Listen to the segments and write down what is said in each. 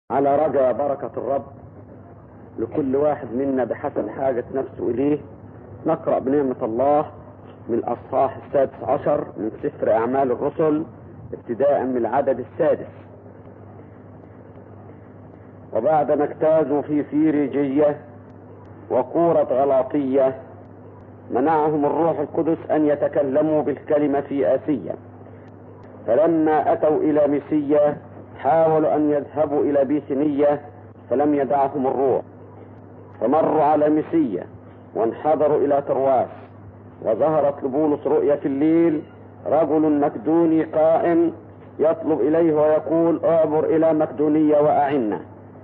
على رجاء بركة الرب لكل واحد منا بحسب حاجة نفسه إليه نقرأ بنعمة الله من الأصحاح السادس عشر من سفر أعمال الرسل ابتداء من العدد السادس وبعد ما اجتازوا في فيريجية وقورة غلاطية منعهم الروح القدس أن يتكلموا بالكلمة في آسيا فلما أتوا إلى ميسية حاولوا أن يذهبوا إلى بيثنية فلم يدعهم الروح فمروا على ميسية وانحدروا إلى ترواس وظهرت لبولس رؤيا في الليل رجل مكدوني قائم يطلب إليه ويقول اعبر إلى مكدونية وأعنا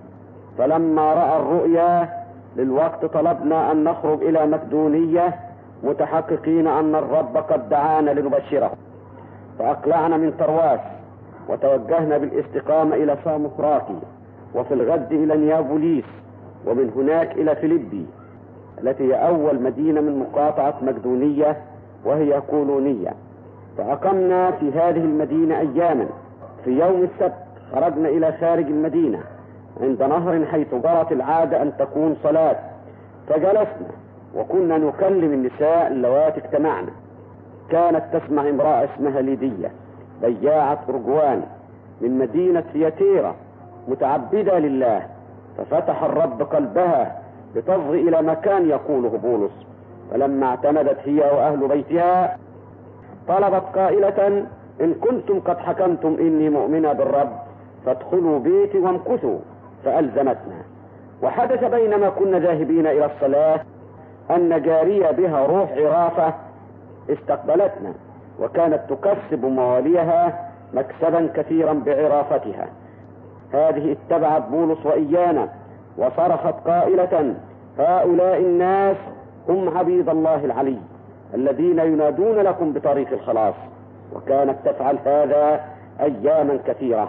فلما رأى الرؤيا للوقت طلبنا أن نخرج إلى مكدونية متحققين أن الرب قد دعانا لنبشره فأقلعنا من ترواس وتوجهنا بالاستقامة إلى ساموثراكي وفي الغد إلى نيابوليس ومن هناك إلى فيليبي التي هي أول مدينة من مقاطعة مقدونية وهي كولونية فأقمنا في هذه المدينة أياما في يوم السبت خرجنا إلى خارج المدينة عند نهر حيث جرت العادة أن تكون صلاة فجلسنا وكنا نكلم النساء اللواتي اجتمعنا كانت تسمع امرأة اسمها ليدية بياعة أرجوان من مدينة ثياتيرا متعبدة لله ففتح الرب قلبها لتصغي إلى مكان يقوله بولس فلما اعتمدت هي وأهل بيتها طلبت قائلة إن كنتم قد حكمتم إني مؤمنة بالرب فادخلوا بيتي وامكثوا فألزمتنا وحدث بينما كنا ذاهبين إلى الصلاة أن جارية بها روح عرافة استقبلتنا وكانت تكسب مواليها مكسبا كثيرا بعرافتها هذه اتبعت بولس وإيانا وصرخت قائلة هؤلاء الناس هم عبيد الله العلي الذين ينادون لكم بطريق الخلاص وكانت تفعل هذا أياما كثيرة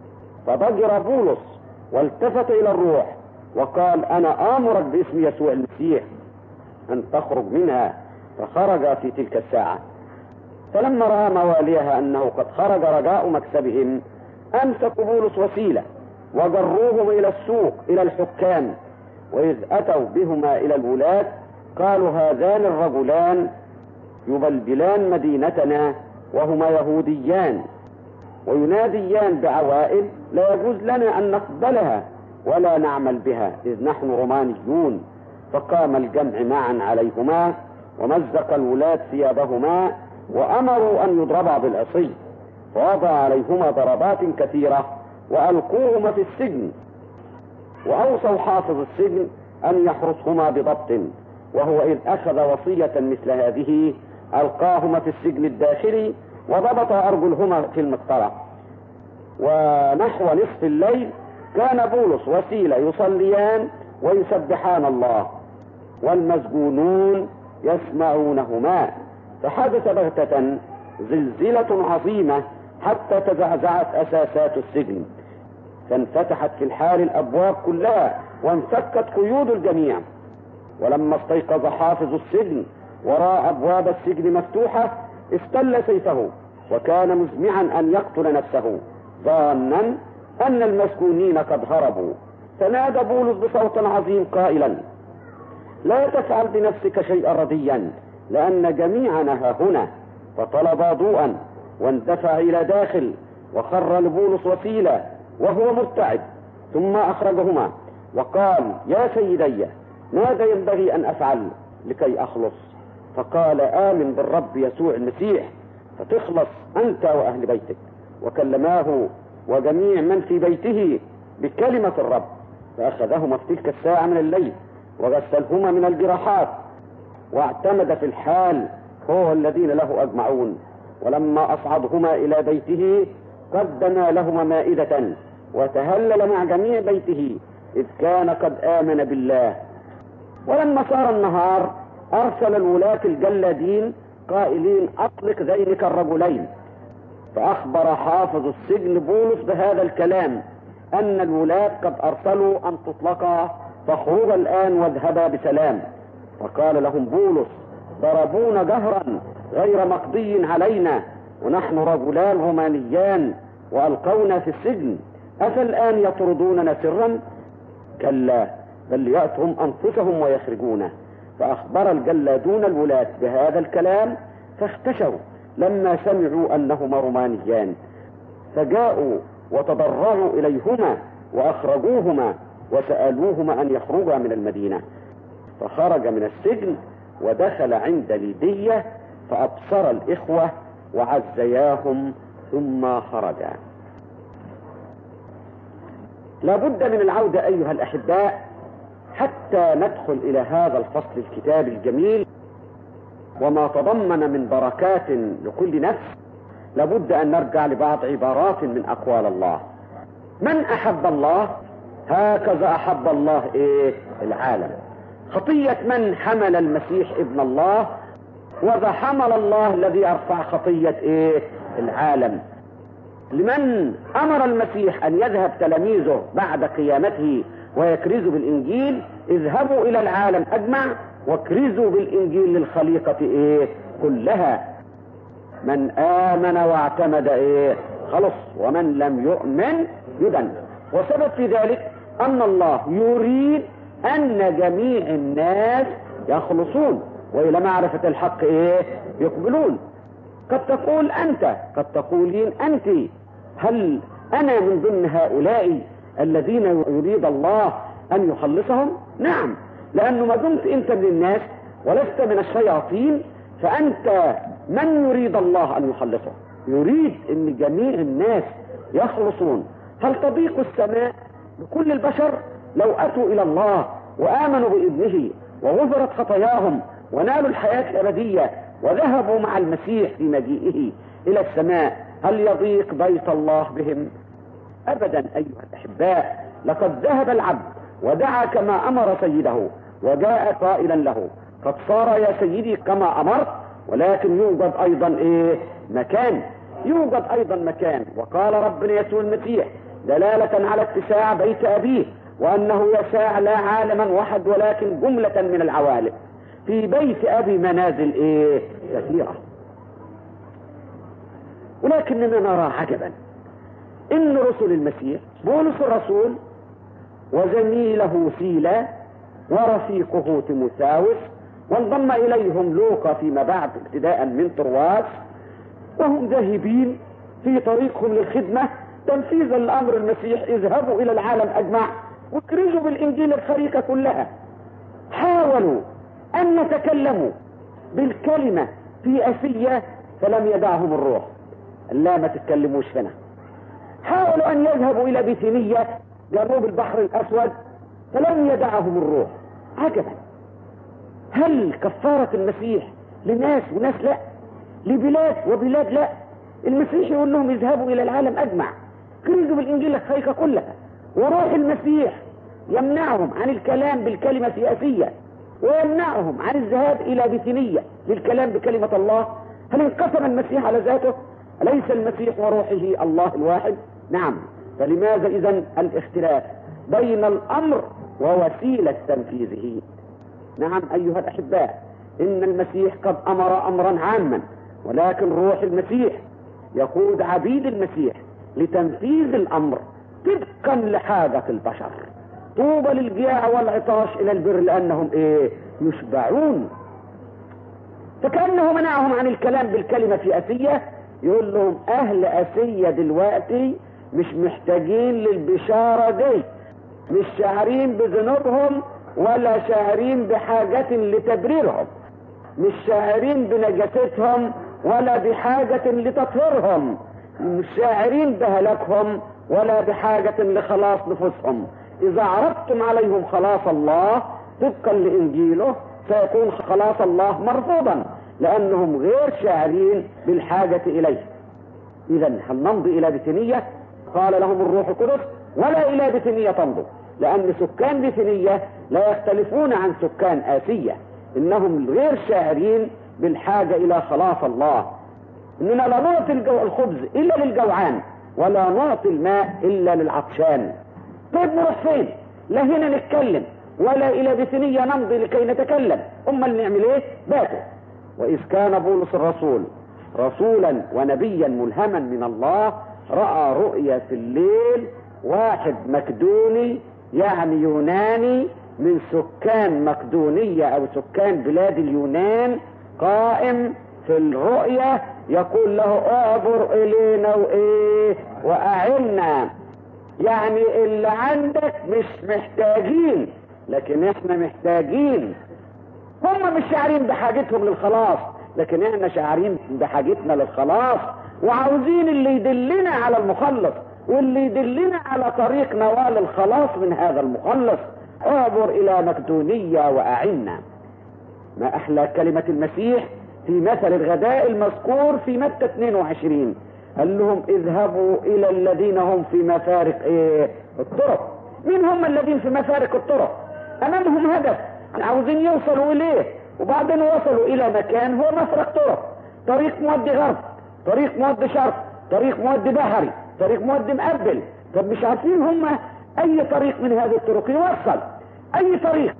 فضجر بولس والتفت إلى الروح وقال أنا آمرك باسم يسوع المسيح أن تخرج منها فخرج في تلك الساعة فلما رأى مواليها أنه قد خرج رجاء مكسبهم أمسكوا بولس وسيلة وجروهم إلى السوق إلى الحكام وإذ أتوا بهما إلى الولاة قالوا هذان الرجلان يبلبلان مدينتنا وهما يهوديان ويناديان بعوائد لا يجوز لنا أن نقبلها ولا نعمل بها إذ نحن رومانيون فقام الجمع معا عليهما ومزق الولاة ثيابهما وأمروا أن يضربا بالعصي فوضع عليهما ضربات كثيرة وألقوهما في السجن وأوصوا حافظ السجن أن يحرسهما بضبط وهو إذ أخذ وصية مثل هذه ألقاهما في السجن الداخلي وضبط أرجلهما في المقطرة ونحو نصف الليل كان بولس وسيلة يصليان ويسبحان الله والمسجونون يسمعونهما فحدث بغتة زلزلة عظيمة حتى تزعزعت أساسات السجن فانفتحت في الحال الأبواب كلها وانفكت قيود الجميع ولما استيقظ حافظ السجن وراء أبواب السجن مفتوحة استل سيفه وكان مزمعا أن يقتل نفسه ظانا أن المسكونين قد هربوا فنادى بولس بصوت عظيم قائلا لا تفعل بنفسك شيئا رديا لأن جميعنا ها هنا فطلب ضوءا واندفع إلى داخل وخر لبولس وسيلة وهو مرتعد ثم أخرجهما وقال يا سيدي ماذا ينبغي أن أفعل لكي أخلص فقال آمن بالرب يسوع المسيح فتخلص أنت وأهل بيتك وكلماه وجميع من في بيته بكلمة الرب فأخذهما في تلك الساعة من الليل وغسلهما من الجراحات واعتمد في الحال هو الذين له أجمعون ولما أصعدهما إلى بيته قدم لهما مائدة وتهلل مع جميع بيته إذ كان قد آمن بالله ولما صار النهار أرسل الولاة الجلادين قائلين أطلق ذينك الرجلين فأخبر حافظ السجن بولس بهذا الكلام أن الولاة قد أرسلوا أن تطلقا فاخرجا الآن واذهبا بسلام فقال لهم بولس ضربونا جهرا غير مقضي علينا ونحن رجلان رومانيان وألقونا في السجن أفالآن يطردوننا سرا كلا بل يأتهم أنفسهم ويخرجونه فأخبر الجلادون الولاة بهذا الكلام فاختشوا لما سمعوا أنهما رومانيان فجاءوا وتضرعوا إليهما وأخرجوهما وسألوهما أن يخرجا من المدينة فخرج من السجن ودخل عند ليدية فأبصر الإخوة وعزياهم ثم خرجا لابد من العودة أيها الأحباء حتى ندخل إلى هذا الفصل الكتاب الجميل وما تضمن من بركات لكل نفس لابد أن نرجع لبعض عبارات من أقوال الله من أحب الله هكذا أحب الله إيه العالم خطية من حمل المسيح ابن الله وذا حمل الله الذي أرفع خطية إيه العالم لمن أمر المسيح أن يذهب تلاميذه بعد قيامته ويكرزوا بالإنجيل اذهبوا إلى العالم أجمع واكرزوا بالإنجيل للخليقة إيه كلها من آمن واعتمد إيه خلص ومن لم يؤمن يدن وسبب في ذلك أن الله يريد أن جميع الناس يخلصون وإلى معرفة الحق إيه يقبلون قد تقول أنت قد تقولين أنت هل أنا من ضمن هؤلاء الذين يريد الله أن يخلصهم نعم لأنه ما دمت أنت من الناس ولست من الشياطين فأنت من يريد الله أن يخلصه يريد أن جميع الناس يخلصون هل تضيق السماء لكل البشر لو أتوا إلى الله وآمنوا بإذنه وغفرت خطاياهم ونالوا الحياة الأبدية وذهبوا مع المسيح في مجيئه إلى السماء هل يضيق بيت الله بهم أبدا أيها الأحباء لقد ذهب العبد ودعا كما أمر سيده وجاء قائلا له قد صار يا سيدي كما أمرت ولكن يوجد أيضا إيه مكان يوجد أيضا مكان وقال ربنا يسوع المسيح دلالة على اتساع بيت أبيه وأنه يساع لا عالما واحد ولكن جملة من العوالم في بيت أبي منازل إيه كثيرة ولكننا نرى عجبا إن رسل المسيح بولس الرسول وزميله سيلا ورفيقه تيموثاوس وانضم إليهم لوقا فيما بعد ابتداء من طرواس وهم ذاهبين في طريقهم للخدمة تنفيذا لأمر المسيح اذهبوا إلى العالم أجمع واكرزوا بالإنجيل الخريقة كلها حاولوا أن يتكلموا بالكلمة في أسية فلم يدعهم الروح لا ما تتكلموش هنا حاولوا أن يذهبوا إلى بيثينية جنوب البحر الأسود فلم يدعهم الروح عجبا هل كفارة المسيح لناس وناس لا لبلاد وبلاد لا المسيح يقول لهم اذهبوا إلى العالم أجمع كرزوا بالإنجيل الخيكة كلها وروح المسيح يمنعهم عن الكلام بالكلمة سياسية ويمنعهم عن الذهاب إلى بثنية للكلام بكلمة الله هل انقسم المسيح على ذاته أليس المسيح وروحه الله الواحد نعم فلماذا إذا الاختلاف بين الأمر ووسيلة تنفيذه نعم أيها الأحباء إن المسيح قد أمر أمرا عاما ولكن روح المسيح يقود عبيد المسيح لتنفيذ الأمر طبقا لحاجة البشر طوبى للجياع والعطاش إلى البر لأنهم إيه يشبعون فكأنه منعهم عن الكلام بالكلمة في أسية يقول لهم أهل أسية دلوقتي مش محتاجين للبشارة دي مش شاعرين بذنوبهم ولا شاعرين بحاجة لتبريرهم مش شاعرين بنجاستهم ولا بحاجة لتطهيرهم مش شاعرين بهلاكهم ولا بحاجة لخلاص نفوسهم إذا عرضتم عليهم خلاص الله طبقا لإنجيله سيكون خلاص الله مرفوضا لأنهم غير شاعرين بالحاجة إليه إذا هل نمضي إلى بثنية قال لهم الروح القدس ولا إلى بثنية تمضوا لأن سكان بثنية لا يختلفون عن سكان آسية إنهم غير شاعرين بالحاجة إلى خلاص الله إننا لا نعطي الخبز إلا للجوعان ولا نعطي الماء إلا للعطشان طيب نروح فين لا هنا نتكلم ولا إلى بثنية نمضي لكي نتكلم أمال نعمل إيه باتوا وإذ كان بولس الرسول رسولا ونبيا ملهما من الله رأى رؤيا في الليل واحد مكدوني يعني يوناني من سكان مقدونية او سكان بلاد اليونان قائم في الرؤية يقول له اعبر الينا وايه واعنا يعني اللي عندك مش محتاجين لكن احنا محتاجين هم مش شاعرين بحاجتهم للخلاص لكن احنا شاعرين بحاجتنا للخلاص وعاوزين اللي يدلنا على المخلص واللي يدلنا على طريق نوال الخلاص من هذا المخلص اعبر الى مقدونية واعنا ما احلى كلمة المسيح في مثل الغداء المذكور في متى 22 قال لهم اذهبوا الى الذين هم في مفارق ايه الطرق مين هم الذين في مفارق الطرق امامهم هدف عاوزين يوصلوا اليه وبعدين وصلوا الى مكان هو مفرق طرق طريق مودي غرب طريق مودي شرق طريق مودي بحري طريق مودي مقبل طب مش عارفين هم اي طريق من هذه الطرق يوصل اي طريق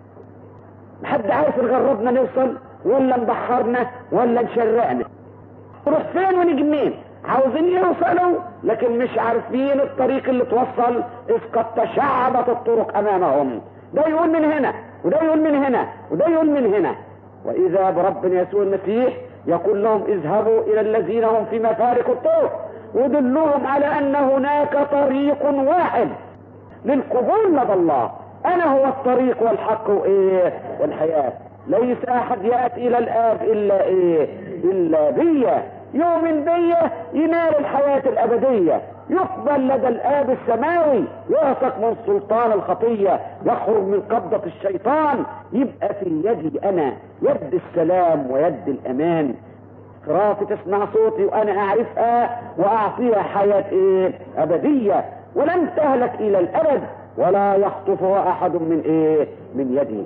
حد عارف يغربنا نوصل ولا نبحرنا ولا نشرقنا نروح فين ونيجي منين عاوزين يوصلوا لكن مش عارفين الطريق اللي توصل اذ قد تشعبت الطرق امامهم ده يقول من هنا وده يقول من هنا وده يقول من هنا واذا برب يسوع المسيح يقول لهم اذهبوا الى الذين هم في مفارق الطرق ودلهم على ان هناك طريق واحد للقبول لدى الله انا هو الطريق والحق وايه والحياة ليس احد يأتي الى الاب الا ايه الا بيه يؤمن بيه ينال الحياة الابدية يقبل لدى الاب السماوي يعتق من سلطان الخطية يخرج من قبضة الشيطان يبقى في يدي انا يد السلام ويد الامان خرافي تسمع صوتي وانا اعرفها واعطيها حياة ايه ابدية ولن تهلك الى الابد ولا يخطفها احد من ايه من يدي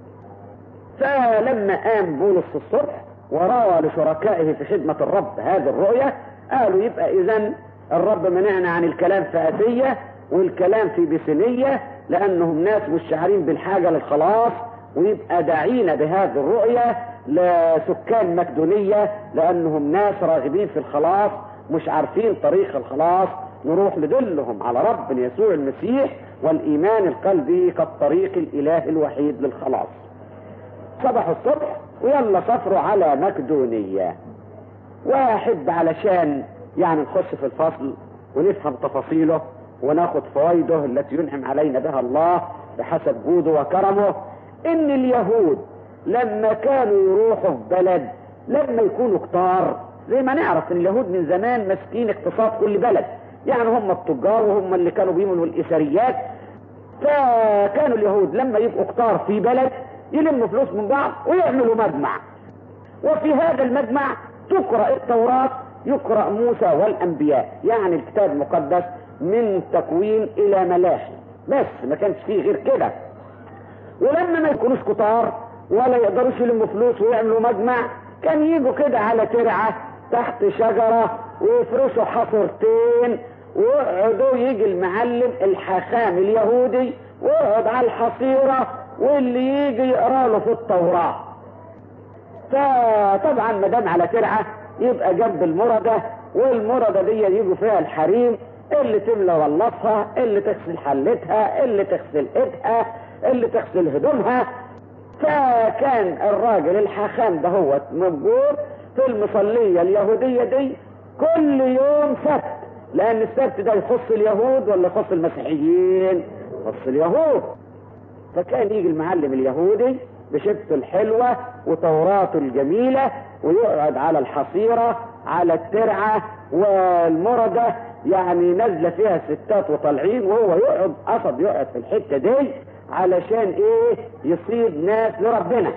فلما قام بولس الصبح وروى لشركائه في خدمة الرب هذه الرؤية قالوا يبقى اذا الرب منعنا عن الكلام في اسية والكلام في بسنية لانهم ناس مش شاعرين بالحاجة للخلاص ويبقى داعينا بهذه الرؤية لسكان مقدونية لانهم ناس راغبين في الخلاص مش عارفين طريق الخلاص نروح ندلهم على رب يسوع المسيح والايمان القلبي كالطريق الاله الوحيد للخلاص صبح الصبح ويلا سافروا على مقدونية واحد علشان يعني نخش في الفصل ونفهم تفاصيله وناخد فوائده التي ينعم علينا بها الله بحسب جوده وكرمه ان اليهود لما كانوا يروحوا في بلد لما يكونوا كتار زي ما نعرف ان اليهود من زمان ماسكين اقتصاد كل بلد يعني هم التجار وهم اللي كانوا بيملوا الاثريات فكانوا اليهود لما يبقوا كتار في بلد يلموا فلوس من بعض ويعملوا مجمع وفي هذا المجمع تقرأ التوراة يقرأ موسى والأنبياء يعني الكتاب المقدس من تكوين إلى ملاحي بس ما كانش فيه غير كده ولما ما يكونوش كتار ولا يقدروش يلموا فلوس ويعملوا مجمع كان يجوا كده على ترعة تحت شجرة ويفرشوا حصرتين ويقعدوا يجي المعلم الحاخام اليهودي ويقعد على الحصيرة واللي يجي يقرا له في التوراة فطبعا ما دام على ترعة يبقى جنب المردة والمردة دي يجوا فيها الحريم اللي تملى ولطها اللي تغسل حلتها اللي تغسل ايدها اللي تغسل هدومها فكان الراجل الحاخام ده هو موجود في المصلية اليهودية دي كل يوم سبت لان السبت ده يخص اليهود ولا يخص المسيحيين يخص اليهود فكان يجي المعلم اليهودي بشبته الحلوة وتوراته الجميلة ويقعد على الحصيرة على الترعة والمردة يعني نازلة فيها ستات وطالعين وهو يقعد قصد يقعد في الحتة دي علشان ايه يصيب ناس لربنا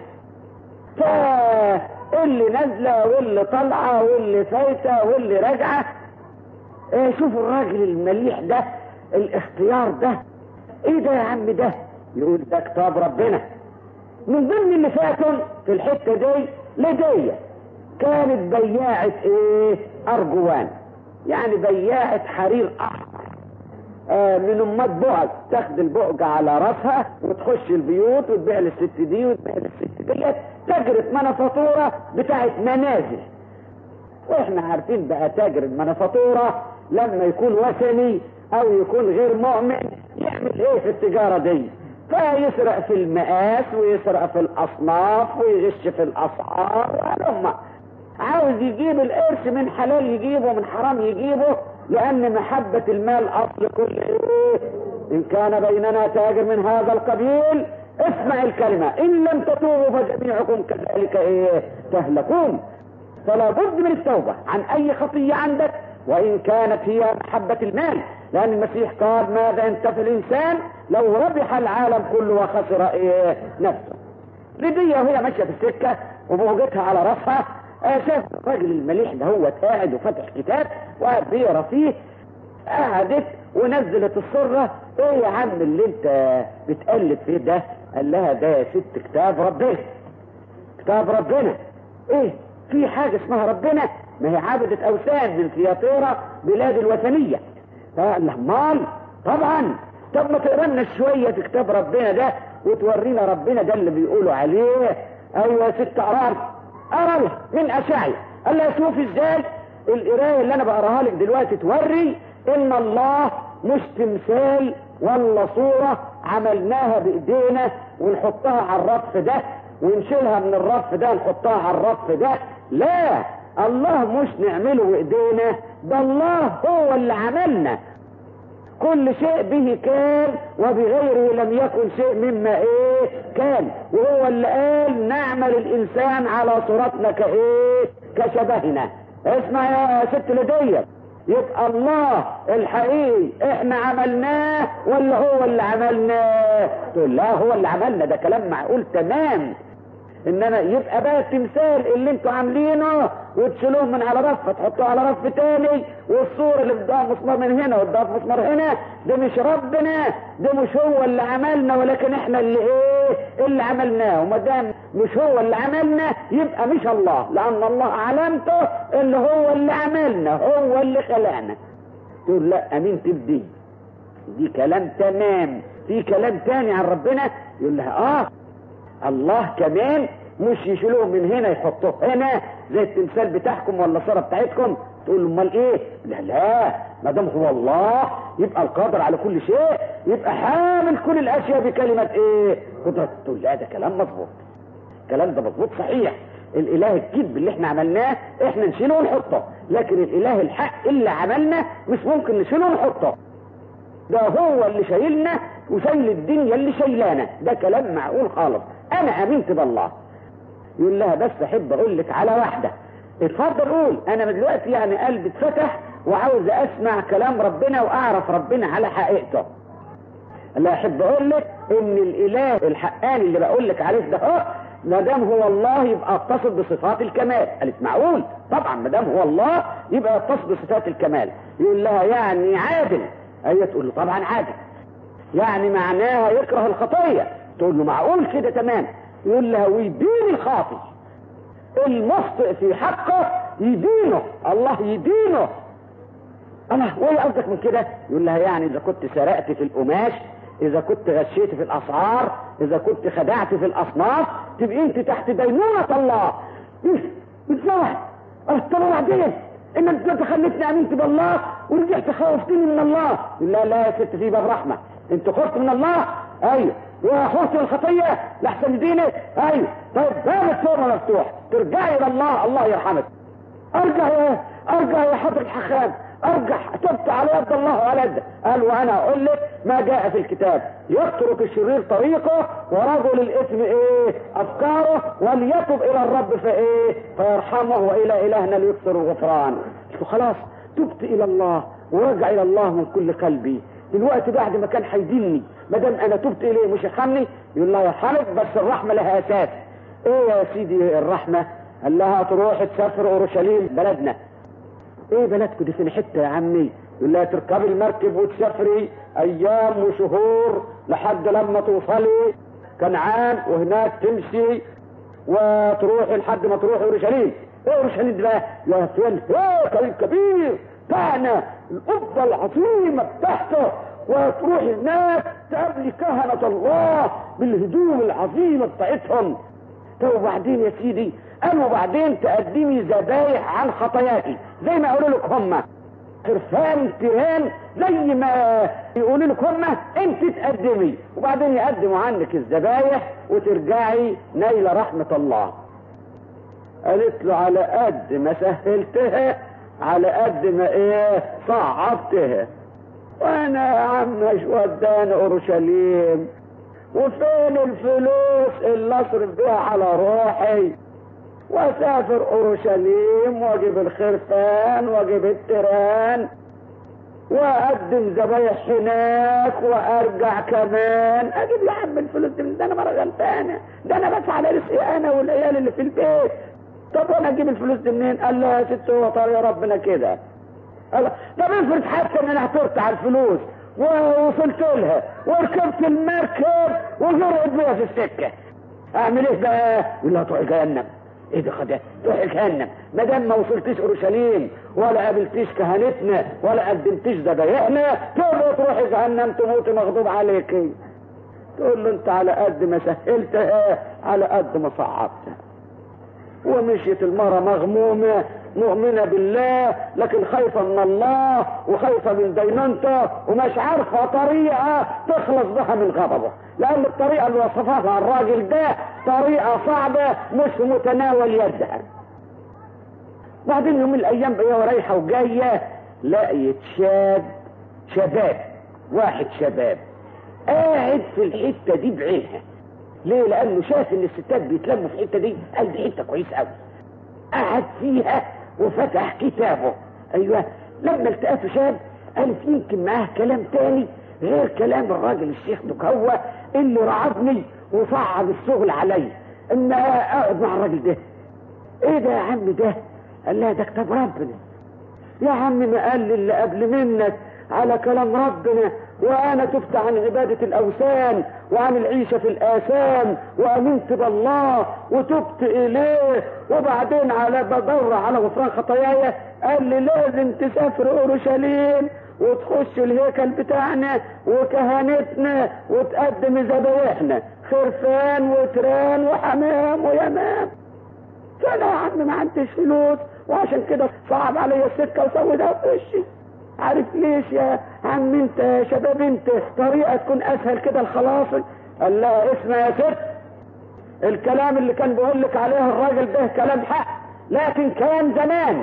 فاللي نازلة واللي طالعة واللي فايتة واللي راجعة ايه شوفوا الراجل المليح ده الاختيار ده ايه ده يا عم ده يقول ده كتاب ربنا من ضمن اللي فاتوا في الحتة دي لدية كانت بياعة ايه ارجوان يعني بياعة حرير احمر آه من امات بقج تاخد البقجة على راسها وتخش البيوت وتبيع للست دي وتبيع للست ديت تجرة منافاتورة بتاعت منازل واحنا عارفين بقى تاجر المنافاتورة لما يكون وثني او يكون غير مؤمن يعمل ايه في التجارة دي فيسرق في المقاس ويسرق في الاصناف ويغش في الاسعار وهلم عاوز يجيب القرش من حلال يجيبه من حرام يجيبه لان محبة المال اصل كل ايه ان كان بيننا تاجر من هذا القبيل اسمع الكلمة ان لم تتوبوا فجميعكم كذلك ايه تهلكون فلا بد من التوبة عن اي خطية عندك وان كانت هي محبة المال لان المسيح قال ماذا ينتفي الانسان لو ربح العالم كله وخسر ايه نفسه لدية وهي ماشية في السكة وموجتها على راسها شاف الراجل المليح ده هو قاعد وفتح كتاب وقاعد بيقرا فيه قعدت ونزلت الصرة ايه يا عم اللي انت بتقلب فيه ده قال لها ده يا ست كتاب ربنا كتاب ربنا ايه في حاجة اسمها ربنا ما هي عابدة اوثان من سياطيرة بلاد الوثنية قال لها مال طبعا طب ما تقرا لنا شوية في كتاب ربنا ده وتورينا ربنا ده اللي بيقولوا عليه ايوه يا ست قرار قرا من اشعيا قال لها شوف ازاي القرايه اللي انا بقراها لك دلوقتي توري ان الله مش تمثال ولا صورة عملناها بايدينا ونحطها على الرف ده ونشيلها من الرف ده نحطها على الرف ده لا الله مش نعمله بايدينا ده الله هو اللي عملنا كل شيء به كان وبغيره لم يكن شيء مما ايه كان وهو اللي قال نعمل الانسان على صورتنا كايه كشبهنا اسمع يا ست لدية يبقى الله الحقيقي احنا عملناه ولا هو اللي عملناه تقول لا هو اللي عملنا ده كلام معقول تمام انما يبقى بقى التمثال اللي انتوا عاملينه وتشيلوه من على رف تحطوه على رف تاني والصورة اللي قدام مسمار من هنا وقدام مسمار هنا ده مش ربنا ده مش هو اللي عملنا ولكن احنا اللي ايه اللي عملناه وما دام مش هو اللي عملنا يبقى مش الله لان الله علامته اللي هو اللي عملنا هو اللي خلقنا تقول لا امين تبدي دي كلام تمام في كلام تاني عن ربنا يقول لها اه الله كمان مش يشيلوه من هنا يحطوه هنا زي التمثال بتاعكم ولا الصوره بتاعتكم تقول له امال ايه لا لا ما دام هو الله يبقى القادر على كل شيء يبقى حامل كل الاشياء بكلمه ايه قدرة تقول لا ده كلام مظبوط الكلام ده مظبوط صحيح الاله الكذب اللي احنا عملناه احنا نشيله ونحطه لكن الاله الحق اللي عملنا مش ممكن نشيله ونحطه ده هو اللي شايلنا وشايل الدنيا اللي شايلانا ده كلام معقول خالص انا امنت بالله يقول لها بس احب اقول لك على واحده اتفضل قول انا دلوقتي يعني قلبي اتفتح وعاوز اسمع كلام ربنا واعرف ربنا على حقيقته لا احب اقول لك ان الاله الحقاني اللي بقول لك عليه ده اهو ما دام هو الله يبقى اتصف بصفات الكمال قالت معقول طبعا ما دام هو الله يبقى يتصف بصفات الكمال يقول لها يعني عادل هي تقول له طبعا عادل يعني معناها يكره الخطيه تقول له معقول كده تمام يقول لها ويدين الخاطي المخطئ في حقه يدينه الله يدينه الله وايه قصدك من كده يقول لها يعني اذا كنت سرقت في القماش اذا كنت غشيت في الاسعار اذا كنت خدعت في الاصناف تبقي انت تحت دينونة الله بتزوح طب وبعدين ان انت خليتني امنت بالله ورجعت خوفتني من الله لا لا يا ست في باب رحمه انت خفت من الله ايوه وخفت من الخطيه لاحسن دينك ايوه طيب باب التوبه مفتوح ترجعي الى الله الله يرحمك ارجع يا ارجع يا حضره الحخام ارجع تبت على يد الله وعلى يده قال وانا اقول لك ما جاء في الكتاب يترك الشرير طريقه ورجل الاثم ايه افكاره وليتب الى الرب فايه فيرحمه والى الهنا ليكثر الغفران خلاص تبت الى الله ورجع الى الله من كل قلبي دلوقتي بعد ما كان هيديني ما دام انا تبت اليه مش يرحمني يقول لها يرحمك بس الرحمه لها اساس ايه يا سيدي الرحمه قال لها تروح تسافر اورشليم بلدنا ايه بلدكم دي فين حته يا عمي يقول لها تركبي المركب وتسافري ايام وشهور لحد لما توصلي كنعان وهناك تمشي وتروحي لحد ما تروحي اورشليم ايه اورشليم دي بقى يا فين هيكل الكبير بتاعنا القبه العظيمه بتاعته وتروح هناك تقابلي كهنة الله بالهدوم العظيمة بتاعتهم طب وبعدين يا سيدي قال وبعدين تقدمي ذبايح عن خطاياكي زي ما قالوا لك هم خرفان تيران زي ما يقولوا لك هما انت تقدمي وبعدين يقدموا عنك الذبايح وترجعي نايله رحمه الله قالت له على قد ما سهلتها على قد ما ايه صعبتها وانا يا عم مش وداني اورشليم وفين الفلوس اللي اصرف بيها على روحي واسافر اورشليم واجيب الخرفان واجيب التيران واقدم ذبايح هناك وارجع كمان اجيب يا عم الفلوس دي ده انا مرة غلبانه ده انا بدفع على رزقي انا والعيال اللي في البيت طب وانا اجيب الفلوس دي منين؟ قال له يا ست هو طريق ربنا كده قال طب افرض حتى ان انا عثرت على الفلوس ووصلت لها وركبت المركب وزرقت بيها في السكه اعمل ايه بقى؟ يقول لها تروحي جهنم ايه ده خدها تروحي جهنم ما دام ما وصلتيش اورشليم ولا قابلتيش كهنتنا ولا قدمتيش ذبايحنا تقول تروحي جهنم تموتي مغضوب عليكي تقول له انت على قد ما سهلتها على قد ما صعبتها ومشيت المرة مغمومة مؤمنة بالله لكن خايفة من الله وخايفة من دينونته ومش عارفة طريقة تخلص بها من غضبه لأن الطريقة اللي وصفها الراجل ده طريقة صعبة مش في متناول يدها بعدين يوم من الأيام بقى رايحة وجاية لقيت شاب شباب واحد شباب قاعد في الحتة دي بعينها ليه لانه شاف ان الستات بيتلموا في الحته دي قال دي حته كويس قوي قعد فيها وفتح كتابه ايوه لما التقى شاب قال يمكن معاه كلام تاني غير كلام الراجل الشيخ دكوة اللي رعبني وصعب الشغل علي ان اقعد مع الراجل ده ايه ده يا عم ده قال لها ده كتاب ربنا يا عم ما قال لي اللي قبل منك على كلام ربنا وانا تبت عن عبادة الاوثان وعن العيشة في الاثام وامنت بالله وتبت اليه وبعدين على بدر على غفران خطاياي قال لي لازم تسافر اورشليم وتخش الهيكل بتاعنا وكهنتنا وتقدم ذبايحنا خرفان وتران وحمام ويمام فانا يا عم ما عنديش فلوس وعشان كده صعب عليا السكه وسودها في وشي عارف ليش يا عم انت يا شباب انت طريقة تكون اسهل كده الخلاص قال لا اسمع يا ست الكلام اللي كان بيقول لك عليه الراجل ده كلام حق لكن كان زمان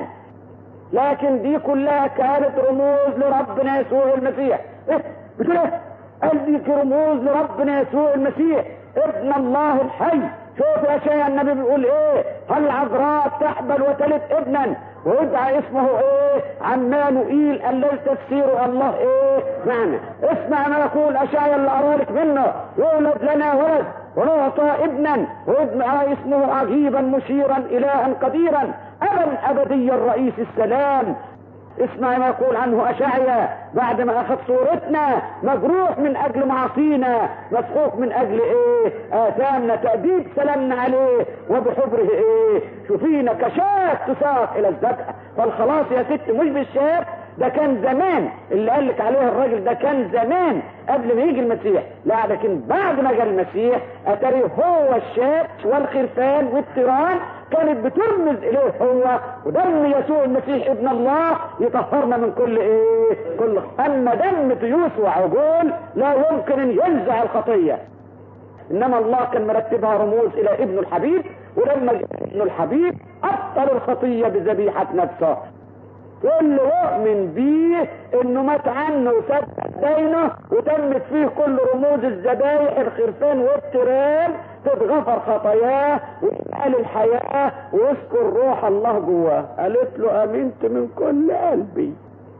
لكن دي كلها كانت رموز لربنا يسوع المسيح ايه بتقول ايه قال دي رموز لربنا يسوع المسيح ابن الله الحي شوف يا شيخ النبي بيقول ايه هل عذراء تحبل وتلد ابنا ويدعى اسمه ايه عمانوئيل الذي تفسيره الله ايه معنى اسمع ما يقول اشعيا اللي ارالك منه يولد لنا ولد ونعطى ابنا ويدعى اسمه عجيبا مشيرا الها قديرا ابا ابديا رئيس السلام اسمع ما يقول عنه اشعيا بعد ما اخذ صورتنا مجروح من اجل معاصينا مسحوق من اجل ايه اثامنا تأديب سلامنا عليه وبحبره ايه شوفينا كشاة تساق الى الذبح فالخلاص يا ست مش بالشاب ده كان زمان اللي قال لك عليه الراجل ده كان زمان قبل ما يجي المسيح لا لكن بعد ما جاء المسيح اتري هو الشاب والخرفان والتيران كانت بترمز اليه هو ودم يسوع المسيح ابن الله يطهرنا من كل ايه كل اما دم تيوس وعجول لا يمكن ان ينزع الخطيه انما الله كان مرتبها رموز الى ابن الحبيب ولما ابن الحبيب ابطل الخطيه بذبيحه نفسه كل يؤمن بيه انه مات عنه وسدد دينه وتمت فيه كل رموز الذبايح الخرفان والترام تتغفر خطاياه وينال الحياة ويذكر روح الله جواه قالت له امنت من كل قلبي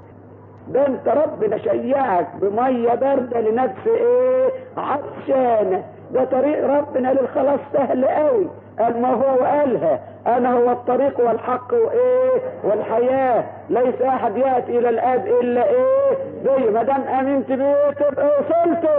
ده انت ربنا شيعك بمية باردة لنفس ايه عطشانة ده طريق ربنا للخلاص سهل قوي قال ما هو قالها انا هو الطريق والحق وايه والحياة ليس احد يأتي الى الاب الا ايه زي ما دام امنت بيه تبقى وصلت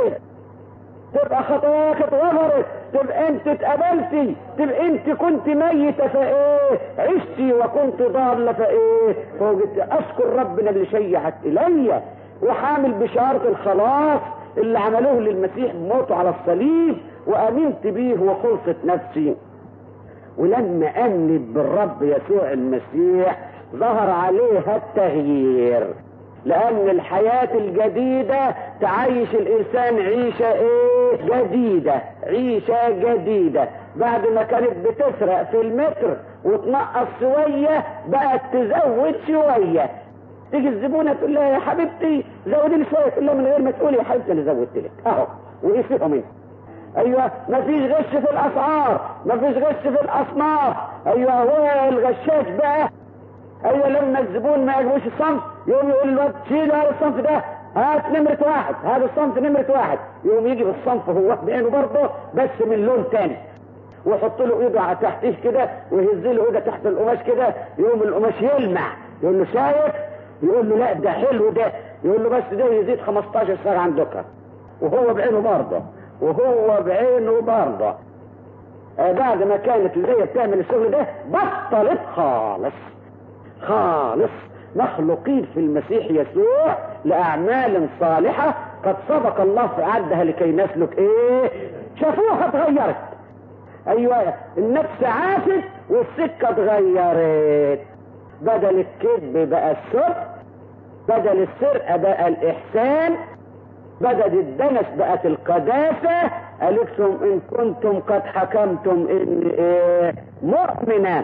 تبقى خطاياك اتغفرت تبقى انت اتقبلتي تبقى انت كنت ميتة فايه عشتي وكنت ضالة فايه فوجدت اشكر ربنا اللي شيعت الي وحامل بشارة الخلاص اللي عملوه للمسيح موته على الصليب وامنت بيه وخلصت نفسي ولما امنت بالرب يسوع المسيح ظهر عليها التغيير لان الحياة الجديدة تعيش الانسان عيشة ايه جديدة عيشة جديدة بعد ما كانت بتسرق في المتر وتنقص شوية بقت تزود شوية تيجي الزبونة تقول لها يا حبيبتي زودي لي شوية تقول لها من غير ما تقولي يا حبيبتي انا زودت لك اهو وايه فيهم انت ايوه مفيش غش في الاسعار مفيش غش في الاصناف ايوه هو الغشاش بقى ايوه لما الزبون ما يعجبوش الصنف يقوم يقول له شيل هذا الصنف ده هات نمرة واحد هذا الصنف نمرة واحد يقوم يجي بالصنف هو بعينه برضه بس من لون تاني ويحط له ايده على تحتيه كده ويهز له ايده تحت القماش كده يقوم القماش يلمع يقول له شايف يقول له لا ده حلو ده يقول له بس ده يزيد 15 سنة عندك وهو بعينه برضه وهو بعينه برضه آه بعد ما كانت اللي بتعمل الشغل ده بطلت خالص خالص مخلوقين في المسيح يسوع لأعمال صالحة قد سبق الله في عدها لكي نسلك ايه شافوها اتغيرت ايوه النفس عاشت والسكة اتغيرت بدل الكذب بقى الصدق بدل السرقة بقى الإحسان بدل الدنس بقت القداسة قالت لهم إن كنتم قد حكمتم إن إيه مؤمنات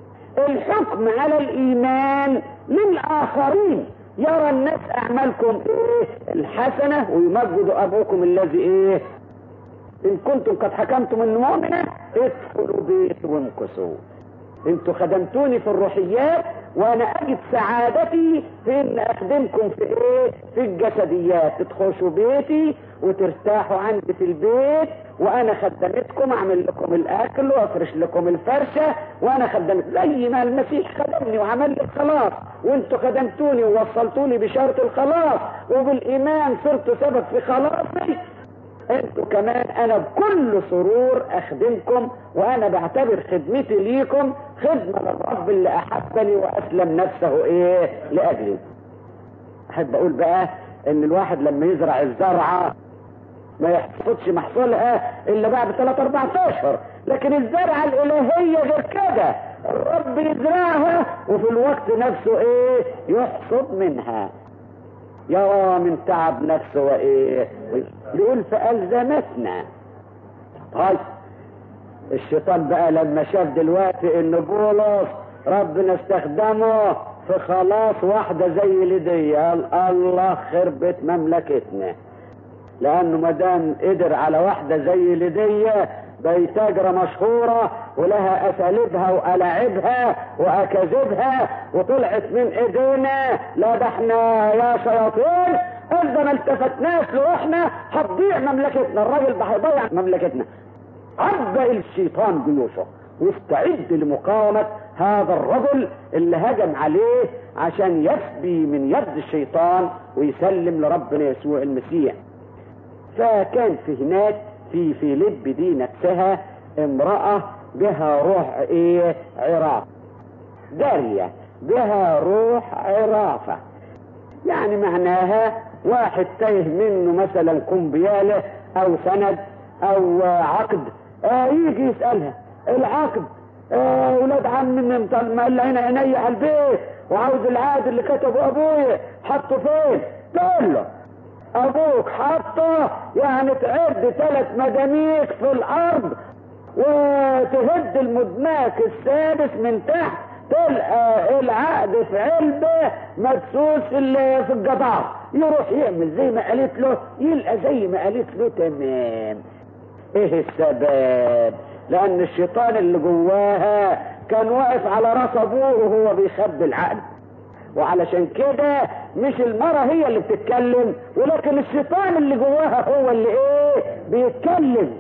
الحكم على الإيمان للآخرين يرى الناس أعمالكم إيه الحسنة ويمجدوا أبوكم الذي إيه إن كنتم قد حكمتم إن مؤمنة ادخلوا بيت وانكسوا انتوا خدمتوني في الروحيات وانا اجد سعادتي في ان اخدمكم في ايه في الجسديات تدخلوا بيتي وترتاحوا عندي في البيت وانا خدمتكم اعمل لكم الاكل وافرش لكم الفرشة وانا خدمت زي ما المسيح خدمني وعمل لي الخلاص وانتوا خدمتوني ووصلتوني بشرط الخلاص وبالايمان صرت سبب في خلاصي انتوا كمان انا بكل سرور اخدمكم وانا بعتبر خدمتي ليكم خدمة للرب اللي احبني واسلم نفسه ايه لاجلي احب اقول بقى ان الواحد لما يزرع الزرعة ما يحصدش محصولها الا بعد 3 4 اشهر لكن الزرعة الالهية غير كده الرب يزرعها وفي الوقت نفسه ايه يحصد منها يرى من تعب نفسه وايه يقول فألزمتنا طيب الشيطان بقى لما شاف دلوقتي ان بولس ربنا استخدمه في خلاص واحدة زي لدي قال الله خربت مملكتنا لانه مدام قدر على واحدة زي لدية بيتاجرة مشهورة ولها اساليبها والاعبها واكاذيبها وطلعت من ايدينا لا ده احنا يا شياطين اذا ما التفتناش لروحنا هتضيع مملكتنا الراجل ده هيضيع مملكتنا عبأ الشيطان جيوشه واستعد لمقاومة هذا الرجل اللي هجم عليه عشان يسبي من يد الشيطان ويسلم لربنا يسوع المسيح فكان في هناك في فيليب دي نفسها امرأة بها روح ايه عراف دارية بها روح عرافة يعني معناها واحد تايه منه مثلا كمبيالة او سند او عقد آه يجي يسألها العقد آه ولاد عمي مقلعين عيني على البيت وعاوز العقد اللي كتبه ابويا حطه فين تقول له ابوك حطه يعني تعد ثلاث مداميك في الارض وتهد المدماك السادس من تحت تلقى العقد في علبة مدسوس في في الجدار يروح يعمل زي ما قالت له يلقى زي ما قالت له تمام ايه السبب لان الشيطان اللي جواها كان واقف على راس ابوه وهو بيخبي العقد وعلشان كده مش المرة هي اللي بتتكلم ولكن الشيطان اللي جواها هو اللي ايه بيتكلم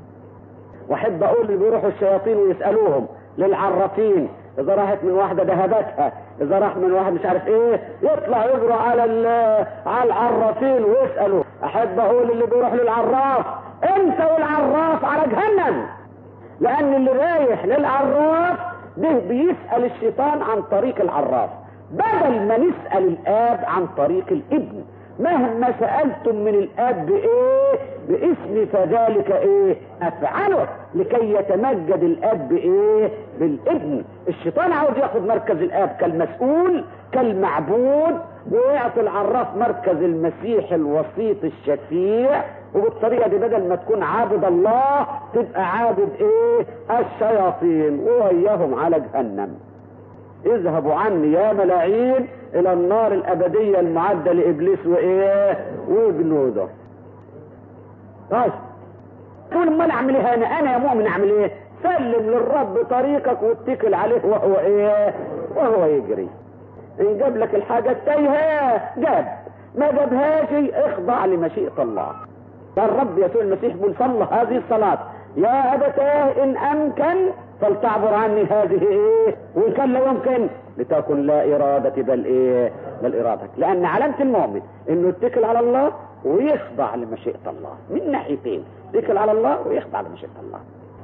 واحب اقول اللي بيروحوا الشياطين ويسألوهم للعرافين اذا راحت من واحدة ذهبتها اذا راح من واحد مش عارف ايه يطلع يجروا على على العرافين ويسألوا احب اقول اللي بيروح للعراف انت والعراف على جهنم لان اللي رايح للعراف ده بيسأل الشيطان عن طريق العراف بدل ما نسأل الاب عن طريق الابن مهما سألتم من الاب بايه باسم فذلك ايه افعله لكي يتمجد الاب بايه بالابن الشيطان عاوز ياخد مركز الاب كالمسؤول كالمعبود ويعطي العراف مركز المسيح الوسيط الشفيع وبالطريقه دي بدل ما تكون عابد الله تبقى عابد ايه الشياطين ووياهم على جهنم اذهبوا عني يا ملاعين الى النار الابديه المعده لابليس وايه وجنوده طيب تقول امال اعمل ايه انا انا يا مؤمن اعمل ايه سلم للرب طريقك واتكل عليه وهو ايه وهو يجري ان جاب لك الحاجة التايهة جاب ما جابهاش اخضع لمشيئة الله ده الرب يسوع المسيح بيقول صلى هذه الصلاة يا أبتاه إن أمكن فلتعبر عني هذه إيه وإن كان لا يمكن لتكن لا إرادة بل إيه بل إرادتك لأن علامة المؤمن إنه يتكل على الله ويخضع لمشيئة الله من ناحيتين يتكل على الله ويخضع لمشيئة الله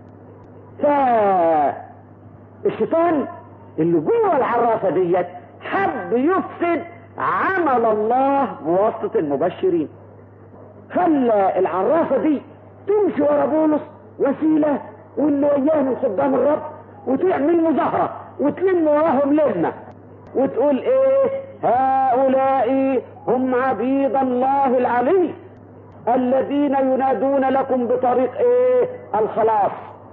فالشيطان اللي جوه العرافة ديت حب يفسد عمل الله بواسطة المبشرين خلى العرافة دي تمشي ورا بولس وسيلة واللي وياه من خدام الرب وتعمل مظاهرة وتلم وراهم لمة وتقول ايه هؤلاء هم عبيد الله العلي الذين ينادون لكم بطريق ايه الخلاص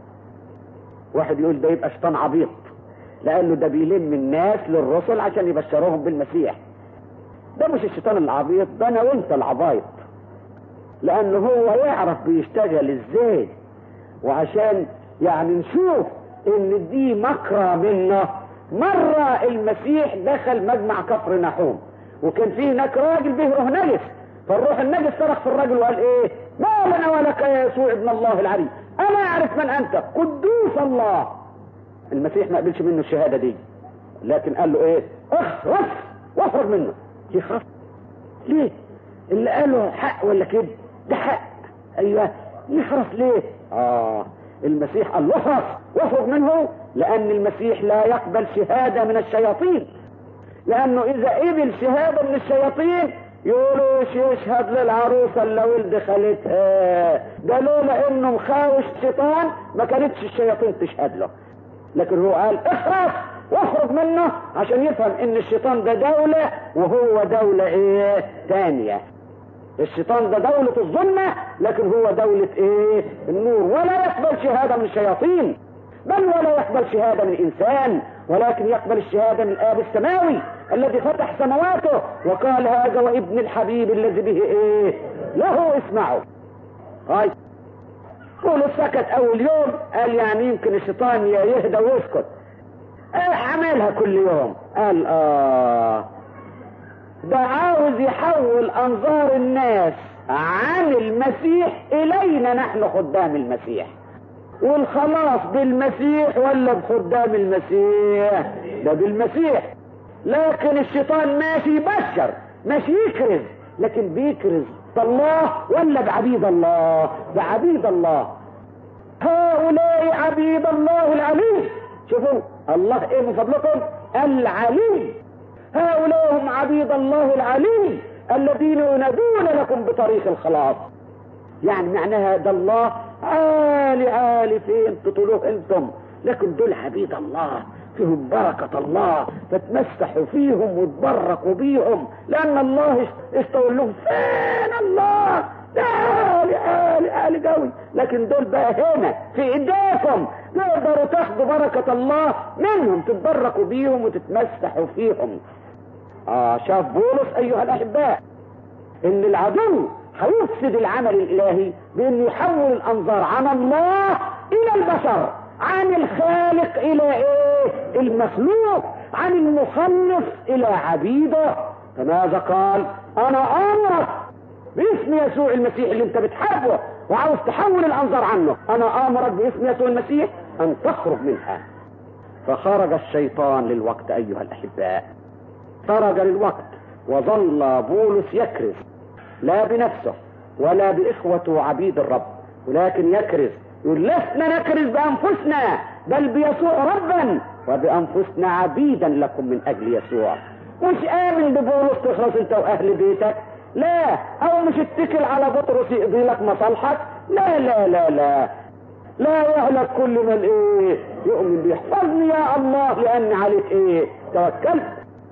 واحد يقول ده يبقى شيطان عبيط لانه ده بيلم الناس للرسل عشان يبشروهم بالمسيح ده مش الشيطان العبيط ده انا وانت العبايط لانه هو يعرف بيشتغل ازاي وعشان يعني نشوف ان دي مكرة منه مرة المسيح دخل مجمع كفر نحوم وكان فيه هناك راجل به روح نجس فالروح النجس صرخ في الراجل وقال ايه ما لنا ولك يا يسوع ابن الله العلي انا اعرف من انت قدوس الله المسيح ما قبلش منه الشهادة دي لكن قال له ايه اخرس واخرج منه يخرس ليه اللي قاله حق ولا كده ده حق ايوه يخرس ليه اه المسيح قال له اخرس واخرج منه لان المسيح لا يقبل شهادة من الشياطين لانه اذا قبل شهادة من الشياطين يقولوا يشهد للعروسة اللي ولد خالتها ده لولا انه مخاوش شيطان ما كانتش الشياطين تشهد له لكن هو قال اخرس واخرج منه عشان يفهم ان الشيطان ده دولة وهو دولة ايه تانية الشيطان ده دولة الظلمة لكن هو دولة ايه النور ولا يقبل شهادة من الشياطين بل ولا يقبل شهادة من انسان ولكن يقبل الشهادة من الاب السماوي الذي فتح سماواته وقال هذا وابن الحبيب الذي به ايه له اسمعوا هاي قولوا سكت اول يوم قال يعني يمكن الشيطان يهدى ويسكت اه عملها كل يوم قال اه ده عاوز يحول انظار الناس عن المسيح الينا نحن خدام المسيح والخلاص بالمسيح ولا بخدام المسيح ده بالمسيح لكن الشيطان ماشي يبشر ماشي يكرز لكن بيكرز بالله ولا بعبيد الله بعبيد الله هؤلاء عبيد الله العلي شوفوا الله ايه من فضلكم العلي هؤلاء هم عبيد الله العلي الذين ينادون لكم بطريق الخلاص يعني معناها ده الله عالي عالي فين تطلوه انتم لكن دول عبيد الله فيهم بركة الله فتمسحوا فيهم وتبركوا بيهم لأن الله استوى لهم فين الله ده عالي عالي عالي قوي لكن دول بقى هنا في ايديكم تقدروا تاخدوا بركة الله منهم تتبركوا بيهم وتتمسحوا فيهم اه شاف بولس ايها الاحباء ان العدو هيفسد العمل الالهي بانه يحول الانظار عن الله الى البشر عن الخالق الى ايه المخلوق عن المخلص الى عبيده فماذا قال انا امرك باسم يسوع المسيح اللي انت بتحبه وعاوز تحول الانظار عنه انا امرك باسم يسوع المسيح ان تخرج منها فخرج الشيطان للوقت ايها الاحباء خرج للوقت وظل بولس يكرز لا بنفسه ولا باخوته عبيد الرب ولكن يكرز يقول لسنا نكرز بانفسنا بل بيسوع ربا وبانفسنا عبيدا لكم من اجل يسوع مش امن ببولس تخلص انت واهل بيتك لا او مش اتكل على بطرس يقضي لك مصالحك لا لا لا لا لا يهلك كل من ايه يؤمن بيه احفظني يا الله لان عليك ايه توكلت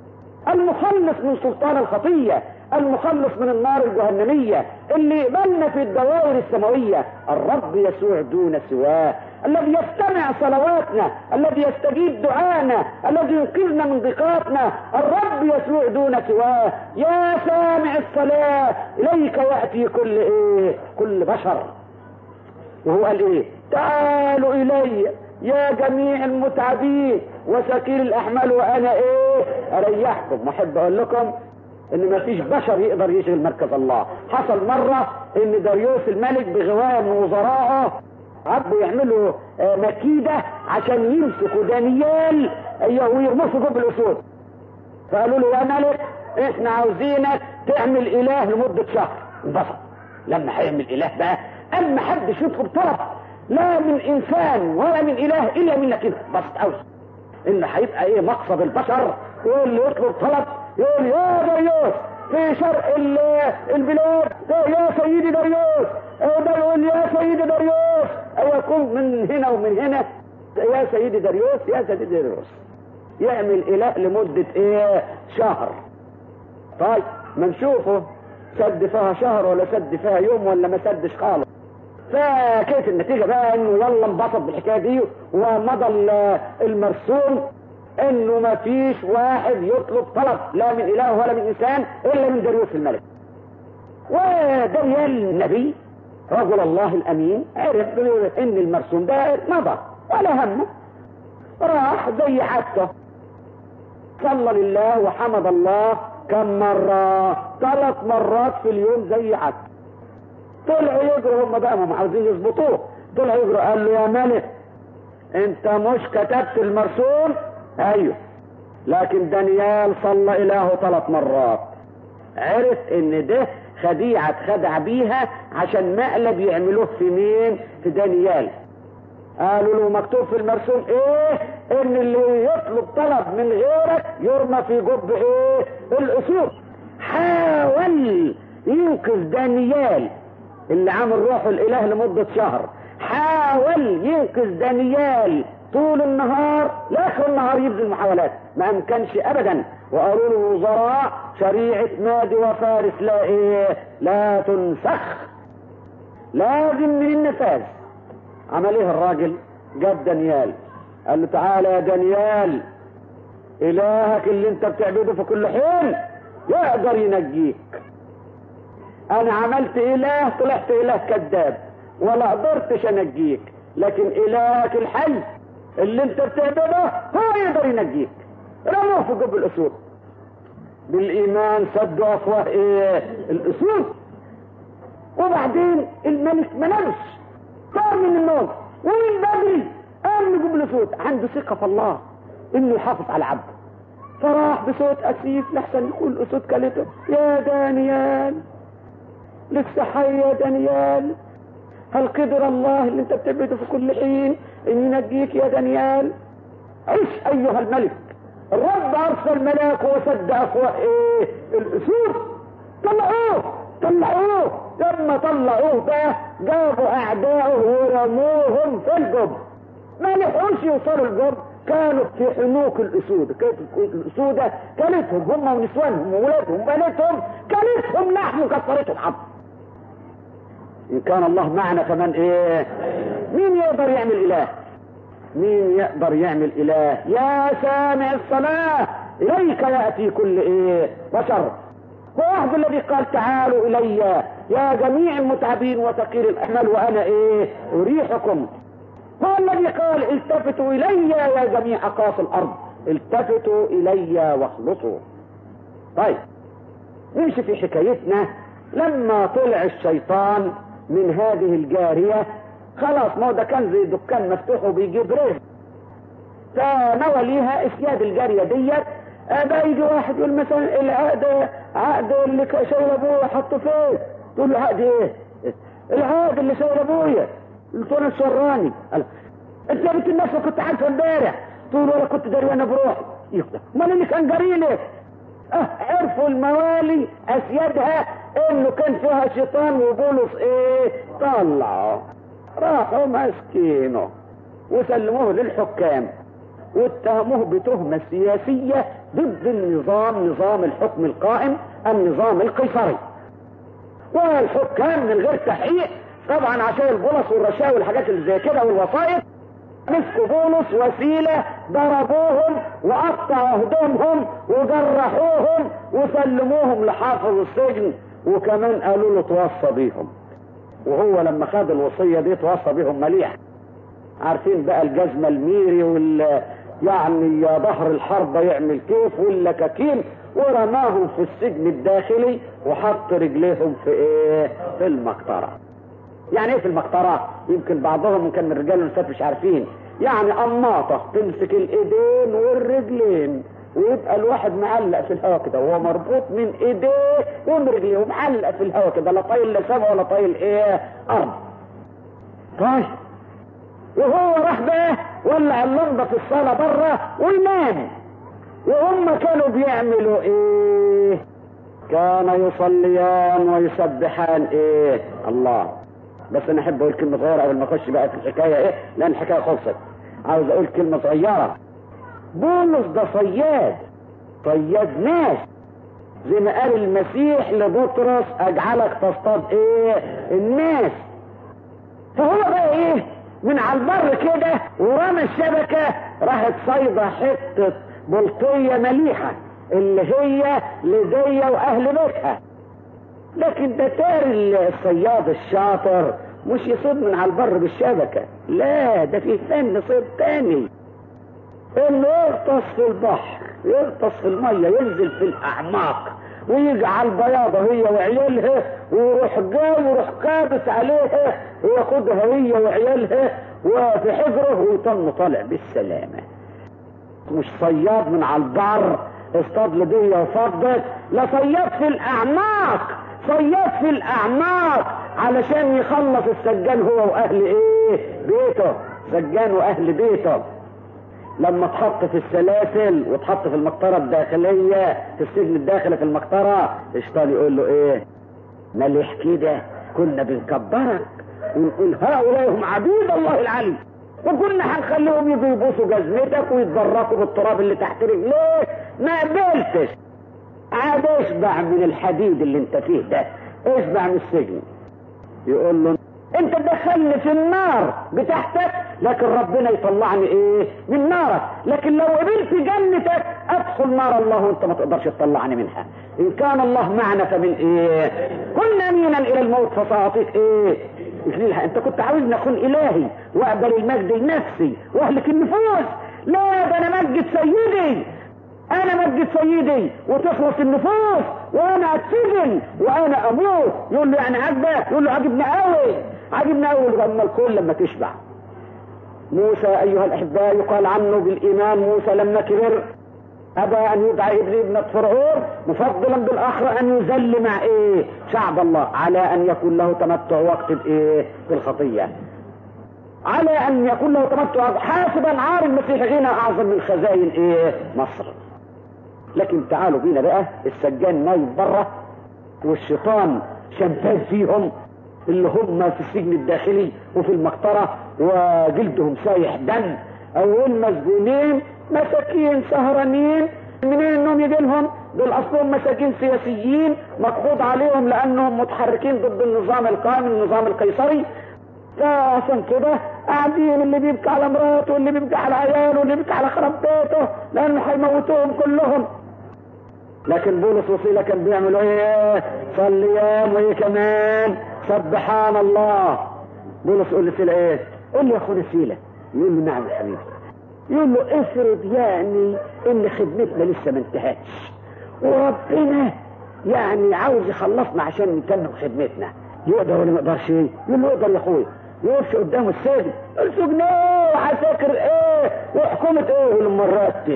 المخلص من سلطان الخطية المخلص من النار الجهنمية اللي يقبلنا في الدوائر السماوية الرب يسوع دون سواه الذي يستمع صلواتنا الذي يستجيب دعانا الذي ينقذنا من ضيقاتنا الرب يسوع دون سواه يا سامع الصلاة إليك يأتي كل إيه كل بشر وهو قال إيه تعالوا إلي يا جميع المتعبين وسكيل الأحمال وأنا إيه أريحكم وأحب أقول لكم ان ما فيش بشر يقدر يشغل مركز الله حصل مرة ان داريوس الملك بغواية من وزرائه عبوا يعملوا مكيدة عشان يمسكوا دانيال ويرموه في جب الاسود فقالوا له يا ملك احنا عاوزينك تعمل اله لمدة شهر انبسط لما هيعمل اله بقى اما حدش يطلب طلب لا من انسان ولا من اله الا منك انت بسط قوي ان هيبقى ايه مقصد البشر واللي يطلب طلب يقول يا داريوس في شرق البلاد يا سيدي داريوس ده يقول يا سيدي داريوس او يكون من هنا ومن هنا يا سيدي داريوس يا سيدي داريوس يعمل اله لمدة ايه شهر طيب ما نشوفه سد فيها شهر ولا سد فيها يوم ولا ما سدش خالص فكانت النتيجة بقى انه يلا انبسط بالحكاية دي ومضى المرسوم انه ما فيش واحد يطلب طلب لا من اله ولا من انسان الا من داريوس الملك ودانيال النبي رجل الله الامين عرف ان المرسوم ده مضى ولا همه راح زي حاجته صلى لله وحمد الله كم مرة ثلاث مرات في اليوم زي حاجته طلعوا يجروا هم بقى هم عاوزين يظبطوه طلع يجروا قال له يا ملك انت مش كتبت المرسوم ايوه لكن دانيال صلى اله ثلاث مرات عرف ان ده خديعة اتخدع بيها عشان مقلب يعملوه في مين في دانيال قالوا له مكتوب في المرسوم ايه ان اللي يطلب طلب من غيرك يرمى في جب ايه الاسود حاول ينقذ دانيال اللي عامل روحه الاله لمدة شهر حاول ينقذ دانيال طول النهار لاخر النهار يبذل محاولات ما امكنش ابدا وقالوا له الوزراء شريعة مادي وفارس لا ايه لا تنسخ لازم من النفاذ عمل ايه الراجل جاب دانيال قال له تعالى يا دانيال الهك اللي انت بتعبده في كل حين يقدر ينجيك انا عملت اله طلعت اله كذاب ولا قدرتش انجيك لكن الهك الحي اللي انت بتعبده هو يقدر ينجيك رموه في جب الاسود بالايمان سدوا افواه ايه الاسود وبعدين الملك ما نامش صار من النوم ومن بدري قام من جب الاسود عنده ثقه في الله انه يحافظ على عبده فراح بصوت اسيف لحسن يقول الاسود كلته يا دانيال لسه حي يا دانيال هل قدر الله اللي انت بتعبده في كل حين ان ينجيك يا دانيال عش ايها الملك الرب ارسل ملاك وسد افواه ايه الاسود طلعوه طلعوه لما طلعوه ده جابوا اعدائه ورموهم في الجب ما لحقوش يوصلوا الجب كانوا في حنوك الاسود كانت الاسودة كلتهم هم ونسوانهم وولادهم وبناتهم كلتهم لحم وكسرتهم عظم ان كان الله معنا كمان ايه مين يقدر يعمل اله مين يقدر يعمل اله يا سامع الصلاة اليك يأتي كل ايه بشر هو واحد الذي قال تعالوا الي يا جميع المتعبين وثقيل الاحمال وانا ايه اريحكم هو الذي قال التفتوا الي يا جميع اقاصي الارض التفتوا الي واخلصوا طيب نمشي في حكايتنا لما طلع الشيطان من هذه الجارية خلاص ما هو ده كان زي دكان مفتوح وبيجيب رزق فنوى ليها اسياد الجارية ديت بقى يجي واحد يقول مثلا العقد عقد اللي شايل ابويا حطه فين تقول له عقد ايه العقد اللي شايل ابويا قلت له الشراني قال انت يا بنت الناس كنت عارفه امبارح تقول ولا كنت داري وانا بروحي يخدع امال اللي كان جاري ليه اه عرفوا الموالي اسيادها انه كان فيها شيطان وبولس ايه طلعوا راحوا ماسكينه وسلموه للحكام واتهموه بتهمة سياسية ضد النظام نظام الحكم القائم النظام القيصري والحكام من غير تحقيق طبعا عشان البولس والرشاوي والحاجات اللي زي كده والوسائط مسكوا بولس وسيلة ضربوهم وقطعوا هدومهم وجرحوهم وسلموهم لحافظ السجن وكمان قالوا له توصى بيهم وهو لما خد الوصية دي توصى بيهم مليح عارفين بقى الجزمة الميري وال يعني يا ظهر الحرب يعمل كيف واللكاكين ورماهم في السجن الداخلي وحط رجليهم في ايه في المقطرة يعني ايه في المقطرة يمكن بعضهم كان من الرجال والنساء مش عارفين يعني قماطة تمسك الايدين والرجلين ويبقى الواحد معلق في الهواء كده وهو مربوط من ايديه ومن رجليه ومعلق في الهواء كده لا طايل لا سما ولا طايل ايه ارض طيب وهو راح بقى ولع اللمبة في الصالة بره وينام وهم كانوا بيعملوا ايه كان يصليان ويسبحان ايه الله بس انا احب اقول كلمة صغيرة قبل ما اخش بقى في الحكاية ايه لان الحكاية خلصت عاوز اقول كلمة صغيرة بولس ده صياد صياد ناس زي ما قال المسيح لبطرس اجعلك تصطاد ايه الناس فهو بقى ايه من على البر كده ورمى الشبكة راحت صيدة حتة بلطية مليحة اللي هي لدية واهل بيتها لكن ده تاري الصياد الشاطر مش يصيد من على البر بالشبكة لا ده في فن صيد تاني انه يغطس في البحر يغطس في المية ينزل في الاعماق ويجي على البياضة هي وعيالها ويروح جاي ويروح كابس عليها وياخدها هي وعيالها وفي حجره ويطن طالع بالسلامة مش صياد من على البر اصطاد لدية وفضت لا صياد في الاعماق صياد في الاعماق علشان يخلص السجان هو واهل ايه بيته سجان واهل بيته لما اتحط في السلاسل واتحط في المقطرة الداخلية في السجن الداخلي في المقطرة اشتغل يقول له ايه مليح كده كنا بنكبرك ونقول هؤلاء هم عبيد الله العلي وكنا هنخليهم يجوا يبوسوا جزمتك ويتبركوا بالتراب اللي تحت رجليك ما قبلتش عاد اشبع من الحديد اللي انت فيه ده اشبع من السجن يقول له انت تدخلني في النار بتاعتك لكن ربنا يطلعني ايه من نارك لكن لو قبلت جنتك ادخل نار الله وانت ما تقدرش تطلعني منها ان كان الله معنا فمن ايه كنا امينا الى الموت فساعطيك ايه إكليلها. انت كنت عاوزني اكون الهي واقبل المجد لنفسي واهلك النفوس لا ده انا مجد سيدي انا مجد سيدي وتخلص النفوس وانا اتسجن وانا اموت يقول له يعني عجبك يقول له عجبني قوي عجبني قوي لما الكل لما تشبع موسى ايها الاحباء يقال عنه بالايمان موسى لما كبر ابى ان يدعى ابن ابنة فرعون مفضلا بالاخر ان يذل مع ايه شعب الله على ان يكون له تمتع وقت بايه بالخطية على ان يكون له تمتع حاسبا عار المسيح غنى اعظم من خزائن ايه مصر لكن تعالوا بينا بقى السجان نايم بره والشيطان شمتان فيهم اللي هم في السجن الداخلي وفي المقطرة وجلدهم سايح دم اول مسجونين مساكين سهرانين منين انهم يجي لهم دول اصلهم مساكين سياسيين مقبوض عليهم لانهم متحركين ضد النظام القائم النظام القيصري فعشان كده قاعدين اللي بيبكي على مراته واللي بيبكي على عياله واللي بيبكي على خراب بيته لانه هيموتوهم كلهم لكن بولس وصيلة كان بيعملوا ايه صليان وايه كمان سبحان الله بولس يقول لسيلة ايه قول لي يا اخونا سيلة يقول له نعم يا حبيبي يقول له افرض يعني ان خدمتنا لسه ما انتهتش وربنا يعني عاوز يخلصنا عشان نكمل خدمتنا يقدر ولا ما يقدرش ايه يقول له يقدر يا اخويا يقفش قدامه السجن السجن ايه وعساكر ايه وحكومة ايه يقول لما نرتل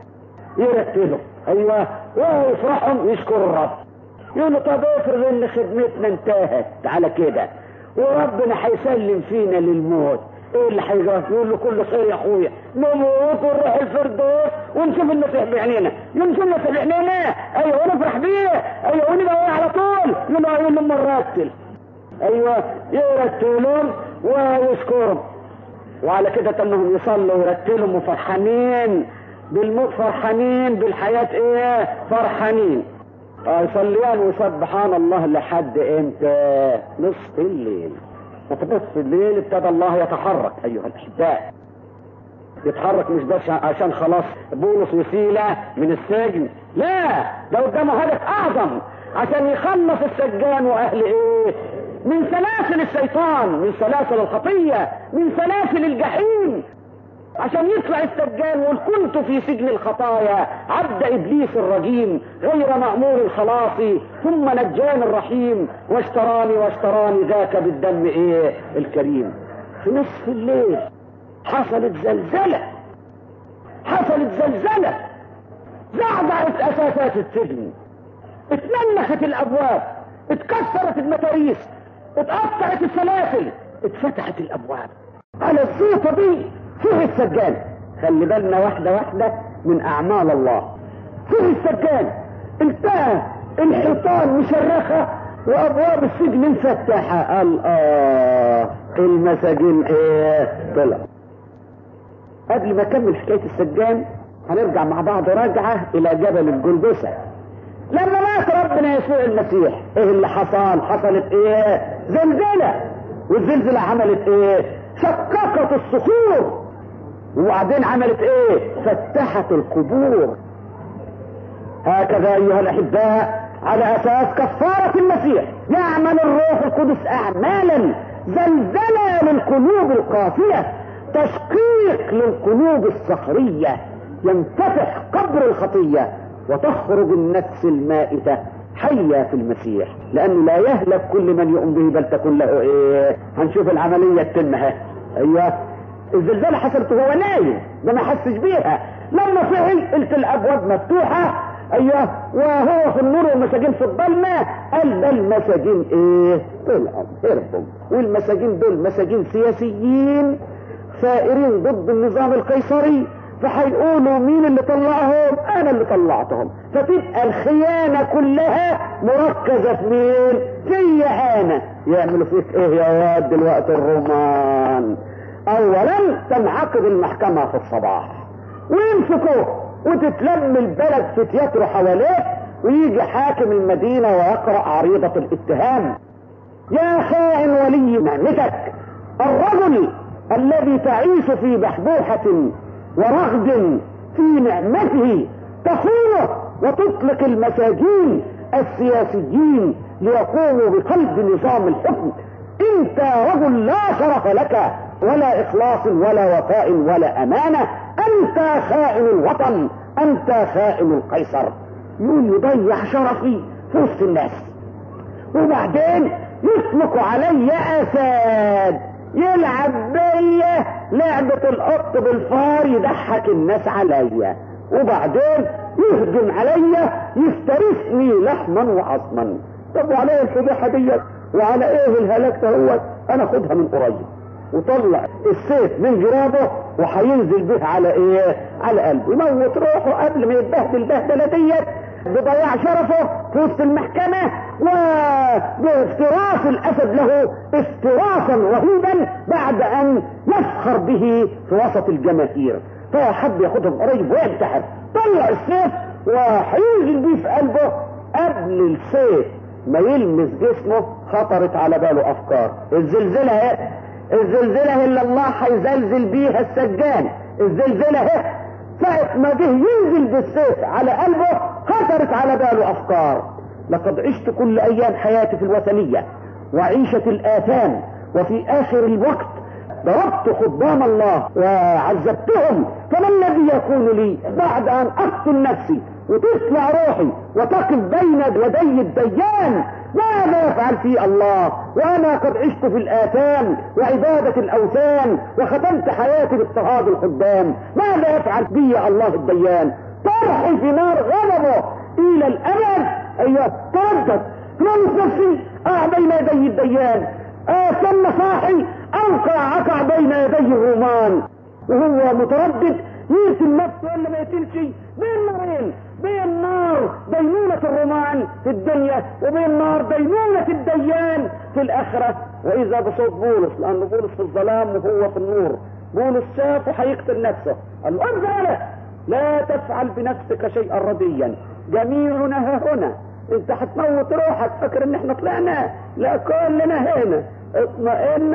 يرتلوا ايوه ويفرحهم يشكروا الرب يقول له طب افرض ان خدمتنا انتهت على كده وربنا هيسلم فينا للموت ايه اللي هيجرى يقول له كل خير يا اخويا نموت ونروح الفردوس ونشوف المسيح بعينينا نشوف المسيح بعينينا ايوه ونفرح بيه ايوه ونبقى على طول يقول له يقول لهم نرتل ايوه يرتلهم ويشكرهم وعلى كده انهم يصلوا ويرتلهم وفرحانين بالموت فرحانين بالحياة ايه فرحانين يصليان وسبحان الله لحد امتى نصف الليل نصف الليل ابتدى الله يتحرك ايها الاحباء يتحرك مش بس عشان خلاص بولس وسيله من السجن لا ده قدامه هدف اعظم عشان يخلص السجان واهل ايه من سلاسل الشيطان من سلاسل الخطيه من سلاسل الجحيم عشان يطلع السجان ويقول كنت في سجن الخطايا عبد ابليس الرجيم غير مامور الخلاص ثم نجاني الرحيم واشتراني واشتراني ذاك بالدم ايه الكريم في نصف الليل حصلت زلزلة حصلت زلزلة زعزعت اساسات السجن اتملخت الابواب اتكسرت المتاريس اتقطعت السلاسل اتفتحت الابواب على الزيطة دي فيه السجان خلي بالنا واحدة واحدة من اعمال الله فيه السجان انتهى الحيطان مشرخة وابواب السجن مفتحة قال اه المساجين ايه طلع قبل ما اكمل حكاية السجان هنرجع مع بعض راجعة الى جبل الجلجسة لما مات ربنا يسوع المسيح ايه اللي حصل حصلت ايه زلزلة والزلزلة عملت ايه شققت الصخور وبعدين عملت ايه فتحت القبور هكذا ايها الاحباء على اساس كفارة المسيح يعمل الروح القدس اعمالا زلزلة للقلوب القاسية تشقيق للقلوب الصخرية ينفتح قبر الخطية وتخرج النفس المائتة حية في المسيح لأنه لا يهلك كل من يؤمن به بل تكون له إيه هنشوف العملية تتمها أيوه الزلزال حصلت وهو نايم ده ما حسش بيها لما صحي قلت الأبواب مفتوحة أيوه وهو في النور والمساجين في الظلمة قال ده المساجين إيه طلعوا هربوا والمساجين دول مساجين سياسيين ثائرين ضد النظام القيصري فهيقولوا مين اللي طلعهم انا اللي طلعتهم فتبقى الخيانة كلها مركزة في مين في انا يعملوا فيك ايه يا واد دلوقتي الرومان اولا تنعقد المحكمة في الصباح ويمسكوه وتتلم البلد في تياترو حواليه ويجي حاكم المدينة ويقرأ عريضة الاتهام يا خائن ولي نعمتك الرجل الذي تعيش في بحبوحة ورغد في نعمته تخونه وتطلق المساجين السياسيين ليقوموا بقلب نظام الحكم انت رجل لا شرف لك ولا اخلاص ولا وفاء ولا امانة انت خائن الوطن انت خائن القيصر يقول يضيع شرفي في وسط الناس وبعدين يطلق علي اساد يلعب بيا لعبة القط بالفار يضحك الناس عليا وبعدين يهجم عليا يفترسني لحما وعظما طب وعلى ايه الفضيحة ديت وعلى ايه الهلاك دهوت انا خدها من قريب وطلع السيف من جرابه وهينزل به على ايه على قلبه يموت روحه قبل ما يتبهدل البهدله ديت بضياع شرفه في وسط المحكمة وبافتراس الأسد له افتراسا رهيبا بعد أن يفخر به في وسط الجماهير فحب ياخدهم قريب وينتحر طلع السيف وهينزل بيه في قلبه قبل السيف ما يلمس جسمه خطرت على باله أفكار الزلزلة اهي الزلزلة اللي الله هيزلزل بيها السجان الزلزلة اهي ساعة ما جه ينزل بالسيف على قلبه خطرت على باله افكار لقد عشت كل ايام حياتي في الوثنية وعيشة الاثام وفي اخر الوقت ضربت خدام الله وعذبتهم فما الذي يكون لي بعد ان اقتل نفسي وتطلع روحي وتقف بين يدي الديان ماذا يفعل في الله وانا قد عشت في الاثام وعبادة الاوثان وختمت حياتي باضطهاد الخدام ماذا يفعل بي الله الديان طرحي في نار غضبه الى الابد ايوه تردد تموت نفسي اقع بين يدي الديان اثم صاحي اوقع اقع بين يدي الرومان وهو متردد يقتل نفسه ولا ما يقتلش بين نارين بين نار دينونة الرومان في الدنيا وبين نار دينونة الديان في الآخرة وإذا بصوت بولس لأن بولس في الظلام وهو في النور بولس شافه هيقتل نفسه قال له انظر لا تفعل بنفسك شيئا رديا جميعنا ها هنا انت هتموت روحك فاكر ان احنا طلعنا لا كلنا هنا اطمئن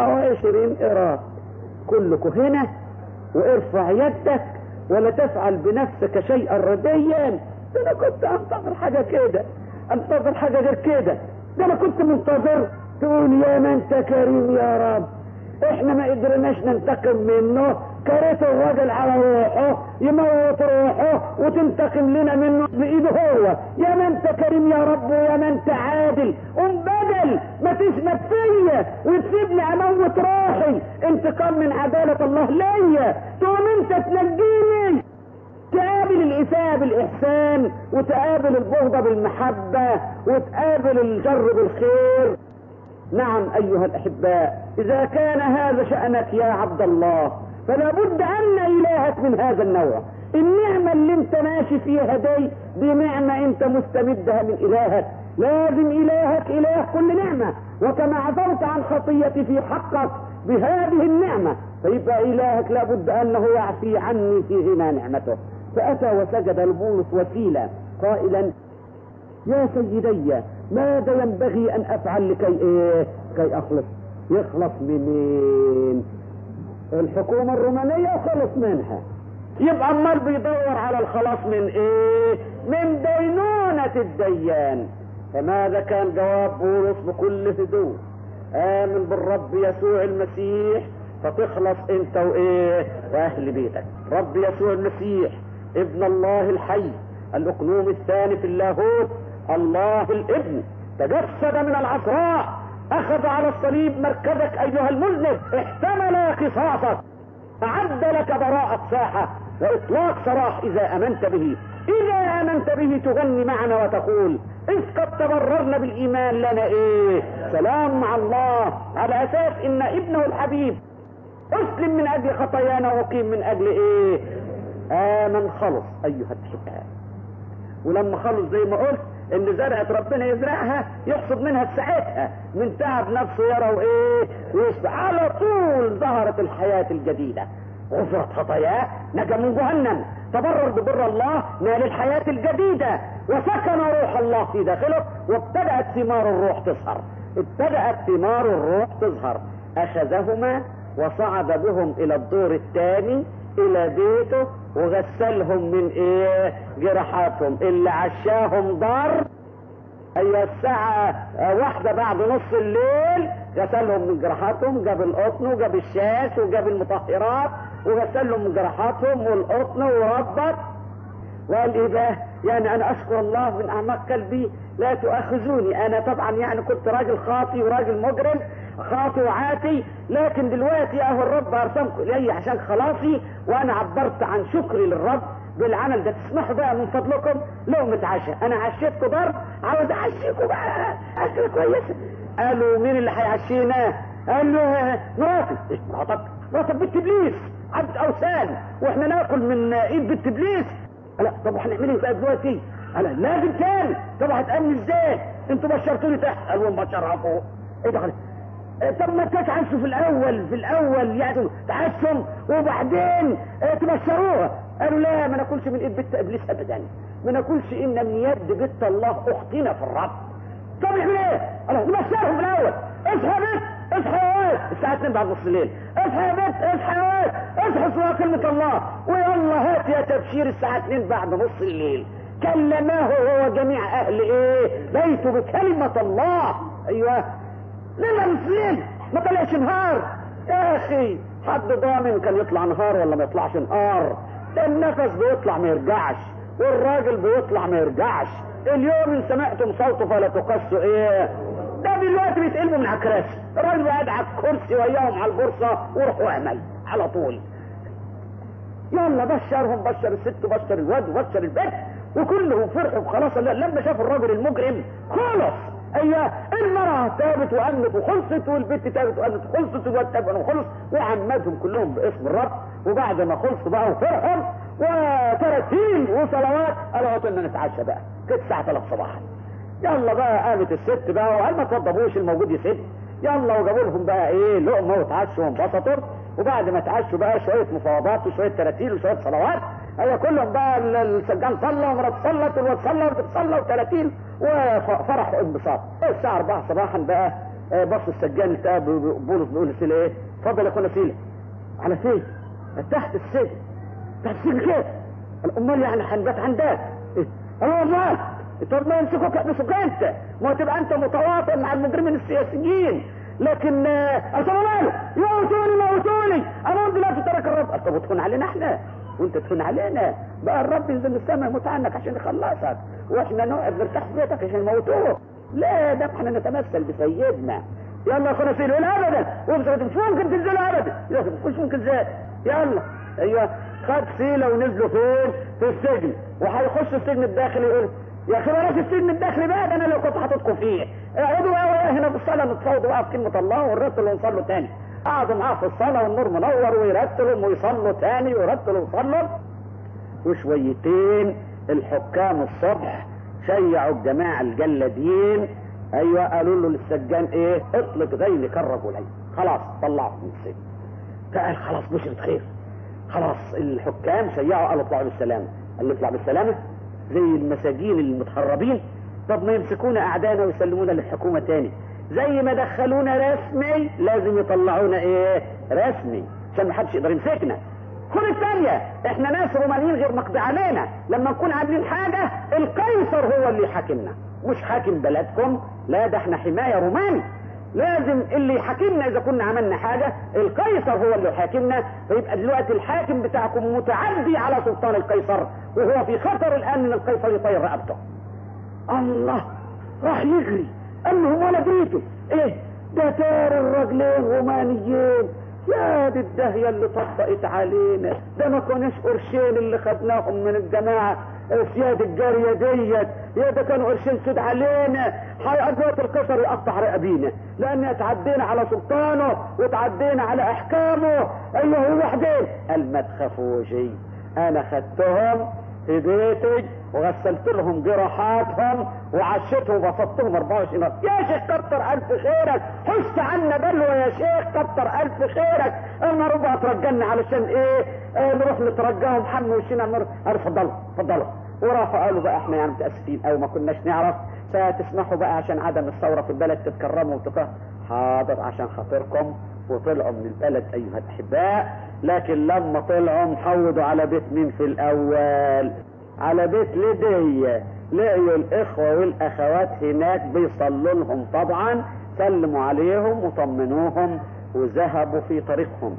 24 قراءة كلكم هنا وارفع يدك ولا تفعل بنفسك شيئا رديا ده انا كنت انتظر حاجة كده انتظر حاجة غير كده ده انا كنت منتظر تقول يا من انت كريم يا رب احنا ما قدرناش ننتقم منه كريت الراجل على روحه يموت روحه وتنتقم لنا منه بايده هو يا من انت كريم يا رب ويا من انت عادل قوم بدل ما تثبت فيا وتسيبني اموت روحي انتقام من عدالة الله ليا تقوم انت تنجيني تقابل الإساءة بالإحسان وتقابل البغضة بالمحبة وتقابل الشر بالخير نعم أيها الأحباء إذا كان هذا شأنك يا عبد الله فلا بد أن إلهك من هذا النوع النعمة اللي انت ماشي فيها دي دي نعمة انت مستمدها من إلهك لازم إلهك إله كل نعمة وكما عفوت عن خطيتي في حقك بهذه النعمة فيبقى إلهك لابد أنه يعفي عني في غنى نعمته فأتى وسجد لبولس وسيلة قائلا يا سيدي ماذا ينبغي أن أفعل لكي إيه كي أخلص يخلص منين الحكومة الرومانية خلص منها يبقى امال بيدور على الخلاص من ايه من دينونة الديان فماذا كان جواب بولس بكل هدوء امن بالرب يسوع المسيح فتخلص انت وايه واهل بيتك رب يسوع المسيح ابن الله الحي الاقنوم الثاني في اللاهوت الله الابن تجسد من العذراء اخذ على الصليب مركزك ايها المذنب احتمل قصاصك اعد لك براءة ساحة واطلاق سراح اذا امنت به اذا امنت به تغني معنا وتقول اذ قد تبررنا بالايمان لنا ايه سلام مع الله على اساس ان ابنه الحبيب اسلم من اجل خطايانا وقيم من اجل ايه امن خلص ايها الاحباء ولما خلص زي ما قلت ان زرعة ربنا يزرعها يحصد منها ساعتها من تعب نفسه يرى وايه ويصبح على طول ظهرت الحياة الجديدة غفرت خطاياه نجا من جهنم تبرر ببر الله نال الحياة الجديدة وسكن روح الله في داخله وابتدأت ثمار الروح تظهر ابتدأت ثمار الروح تظهر اخذهما وصعد بهم الى الدور الثاني الى بيته وغسلهم من ايه جراحاتهم اللي عشاهم ضر اي الساعة واحدة بعد نص الليل غسلهم من جراحاتهم جاب القطن وجاب الشاش وجاب المطهرات وغسلهم من جراحاتهم والقطن وربط وقال ايه بقى يعني انا اشكر الله من اعماق قلبي لا تؤاخذوني انا طبعا يعني كنت راجل خاطي وراجل مجرم خاطي وعاتي لكن دلوقتي يا اهو الرب ارسمكم الي عشان خلاصي وانا عبرت عن شكري للرب بالعمل ده تسمحوا بقى من فضلكم لقمة عشاء انا عشيتكم ضرب عاوز اعشيكم بقى اكل كويسة قالوا مين اللي هيعشينا قال له مراتي ايش مراتك مراتك بنت ابليس عبد اوثان واحنا ناكل من ايد بنت ابليس لا طب وهنعمل ايه بقى دلوقتي قال لازم تاني طب هتأمن ازاي انتوا بشرتوني تحت قالوا ما شرفوا ايه ده طب ما تتعشوا في الاول في الاول يعني تعشوا وبعدين اه تبشروها قالوا لا ما ناكلش من ايد بنت ابليس ابدا ما ناكلش ان من يد بنت الله اختنا في الرب طب يعمل ايه؟ الله نبشرهم في الاول اصحى يا بنت اصحى يا واد الساعة 2 بعد نص الليل اصحى يا بنت اصحى يا واد اصحى اسمع كلمة الله ويلا هات يا تبشير الساعة 2 بعد نص الليل كلماه هو جميع اهل ايه بيته بكلمة الله ايوه ليه مسلم ما طلعش نهار يا اخي حد ضامن كان يطلع نهار ولا ما يطلعش نهار ده النفس بيطلع ما يرجعش والراجل بيطلع ما يرجعش اليوم ان سمعتم صوته فلا تقصوا ايه ده دلوقتي بيتقلبوا من على الكراسي الراجل قاعد على الكرسي وياهم على البورصه وروحوا اعمل على طول يلا بشرهم بشر الست بشر الواد وبشر البنت وكلهم فرحوا خلاص لما شافوا الراجل المجرم خلص ايوه المرأة تابت وامنت وخلصت والبنت تابت وامنت وخلصت والواد تاب وخلص وعمدهم كلهم باسم الرب وبعد ما خلصوا بقى وفرحوا وتراتيل وصلوات قالوا قلنا نتعشى بقى كانت الساعة 3 صباحا يلا بقى قامت الست بقى وقال ما توضبوش الموجود يسد يلا وجابوا لهم بقى ايه لقمه واتعشوا وانبسطوا وبعد ما اتعشوا بقى شويه مفاوضات وشويه تراتيل وشويه صلوات هي كلهم بقى ال- السجان صلى ومرات صلت والواد صلى وبتصلى و30 وفرح وانبساط الساعه 4 صباحا بقى آه، بص السجان لقى ب- ب- بولس بيقول لسيله ايه؟ اتفضل يا اخونا سيله على فين؟ تحت السجن تحت السجن كيف؟ قال امال يعني هنبات عندك إيه؟ قال والله طب ما يمسكوك يحبسوك انت ما تبقى انت متواطئ مع المجرمين السياسيين لكن آه، قال طب ماله يموتوني موتوني انا دلوقتي ترك الرب قال طب تهون علينا احنا وانت تهون علينا بقى الرب ينزل من السماء يموت عنك عشان يخلصك واحنا نقعد نرتاح في بيتك عشان نموتوه لا ده احنا نتمثل بسيدنا يلا يا اخونا سيدي ولا ابدا وبصراحه مش ممكن تنزلوا ابدا يا أخي، مش ممكن ازاي يلا ايوه خد سيله ونزلوا فين في السجن وهيخش السجن الداخلي يقول يا اخي بلاش السجن الداخلي بقى ده انا لو كنت حاططكم فيه اقعدوا بقى وياه هنا في الصلاه نتفاوضوا بقى في كلمه الله ونرتل ونصلوا تاني قعدوا معاه في الصلاه والنور منور ويرتلوا ويصلوا تاني ويرتلوا ويصلوا وشويتين الحكام الصبح شيعوا الجماعه الجلادين ايوه قالوا له للسجان ايه اطلق ذيلك الرجلين خلاص طلعه من السجن فقال خلاص بشرة خير خلاص الحكام شيعوا قالوا اطلعوا بالسلامه قال له اطلع بالسلامه زي المساجين المتهربين طب ما يمسكونا اعدائنا ويسلمونا للحكومه تاني زي ما دخلونا رسمي لازم يطلعونا ايه رسمي عشان ما حدش يقدر يمسكنا خد الثانية احنا ناس رومانيين غير مقضي علينا لما نكون عاملين حاجة القيصر هو اللي يحاكمنا مش حاكم بلدكم لا ده احنا حماية روماني لازم اللي يحاكمنا اذا كنا عملنا حاجة القيصر هو اللي يحاكمنا فيبقى دلوقتي الحاكم بتاعكم متعدي على سلطان القيصر وهو في خطر الان ان القيصر يطير رقبته الله راح يجري قال له ولا بيته ايه ده تار الرجلين رومانيين يا دي الدهية اللي طبقت علينا ده ما كانوش قرشين اللي خدناهم من الجماعة سياد الجارية ديت يا ده كانوا قرشين سود علينا هيقضيت القصر يقطع رقابينا لان اتعدينا على سلطانه وتعدينا على احكامه ايوه وحدين قال ما تخافوش انا خدتهم في بيتي وغسلت لهم جراحاتهم وعشتهم وبسطتهم 24 مرة يا شيخ كتر الف خيرك حس عنا بلوى يا شيخ كتر الف خيرك انا ربع ترجلنا علشان ايه آه نروح نترجاهم حمل وشنا نروح قالوا اتفضلوا اتفضلوا ورافع قالوا بقى احنا يعني متاسفين قوي ما كناش نعرف فتسمحوا بقى عشان عدم الثوره في البلد تتكرموا وتقه حاضر عشان خاطركم وطلعوا من البلد ايها الاحباء لكن لما طلعوا حودوا على بيت مين في الاول على بيت ليديا لقيوا الاخوة والاخوات هناك بيصلوا لهم طبعا سلموا عليهم وطمنوهم وذهبوا في طريقهم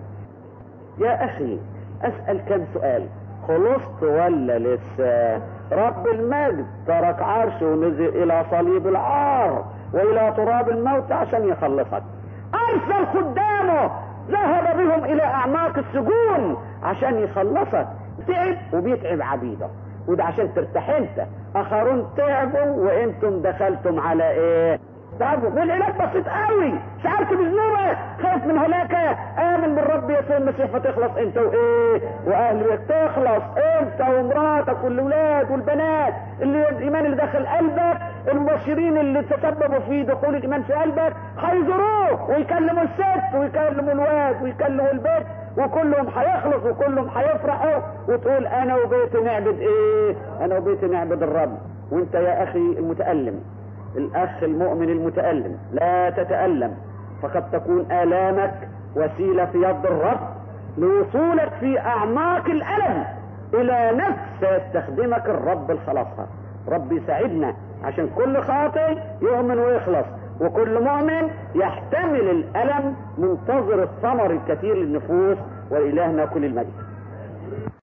يا اخي اسأل كم سؤال خلصت ولا لسه رب المجد ترك عرشه ونزل الى صليب العار والى تراب الموت عشان يخلصك ارسل خدامه ذهب بهم الى اعماق السجون عشان يخلصك تعب وبيتعب عبيده وده عشان ترتاح انت اخرون تعبوا وانتم دخلتم على ايه تعبوا والعلاج بسيط قوي شعرت بذنوبك خايف من هلاكه امن بالرب يسوع المسيح فتخلص انت وايه واهل بيتك تخلص انت ومراتك والاولاد والبنات اللي الايمان اللي داخل قلبك المبشرين اللي تسببوا في دخول الايمان في قلبك هيزوروه ويكلموا الست ويكلموا الواد ويكلموا البيت وكلهم هيخلص وكلهم هيفرحوا وتقول انا وبيتي نعبد ايه انا وبيتي نعبد الرب وانت يا اخي المتألم الاخ المؤمن المتألم لا تتألم فقد تكون الامك وسيلة في يد الرب لوصولك في اعماق الالم الى نفس يستخدمك الرب لخلاصها رب يساعدنا عشان كل خاطئ يؤمن ويخلص وكل مؤمن يحتمل الالم منتظر الثمر الكثير للنفوس والالهنا كل المجد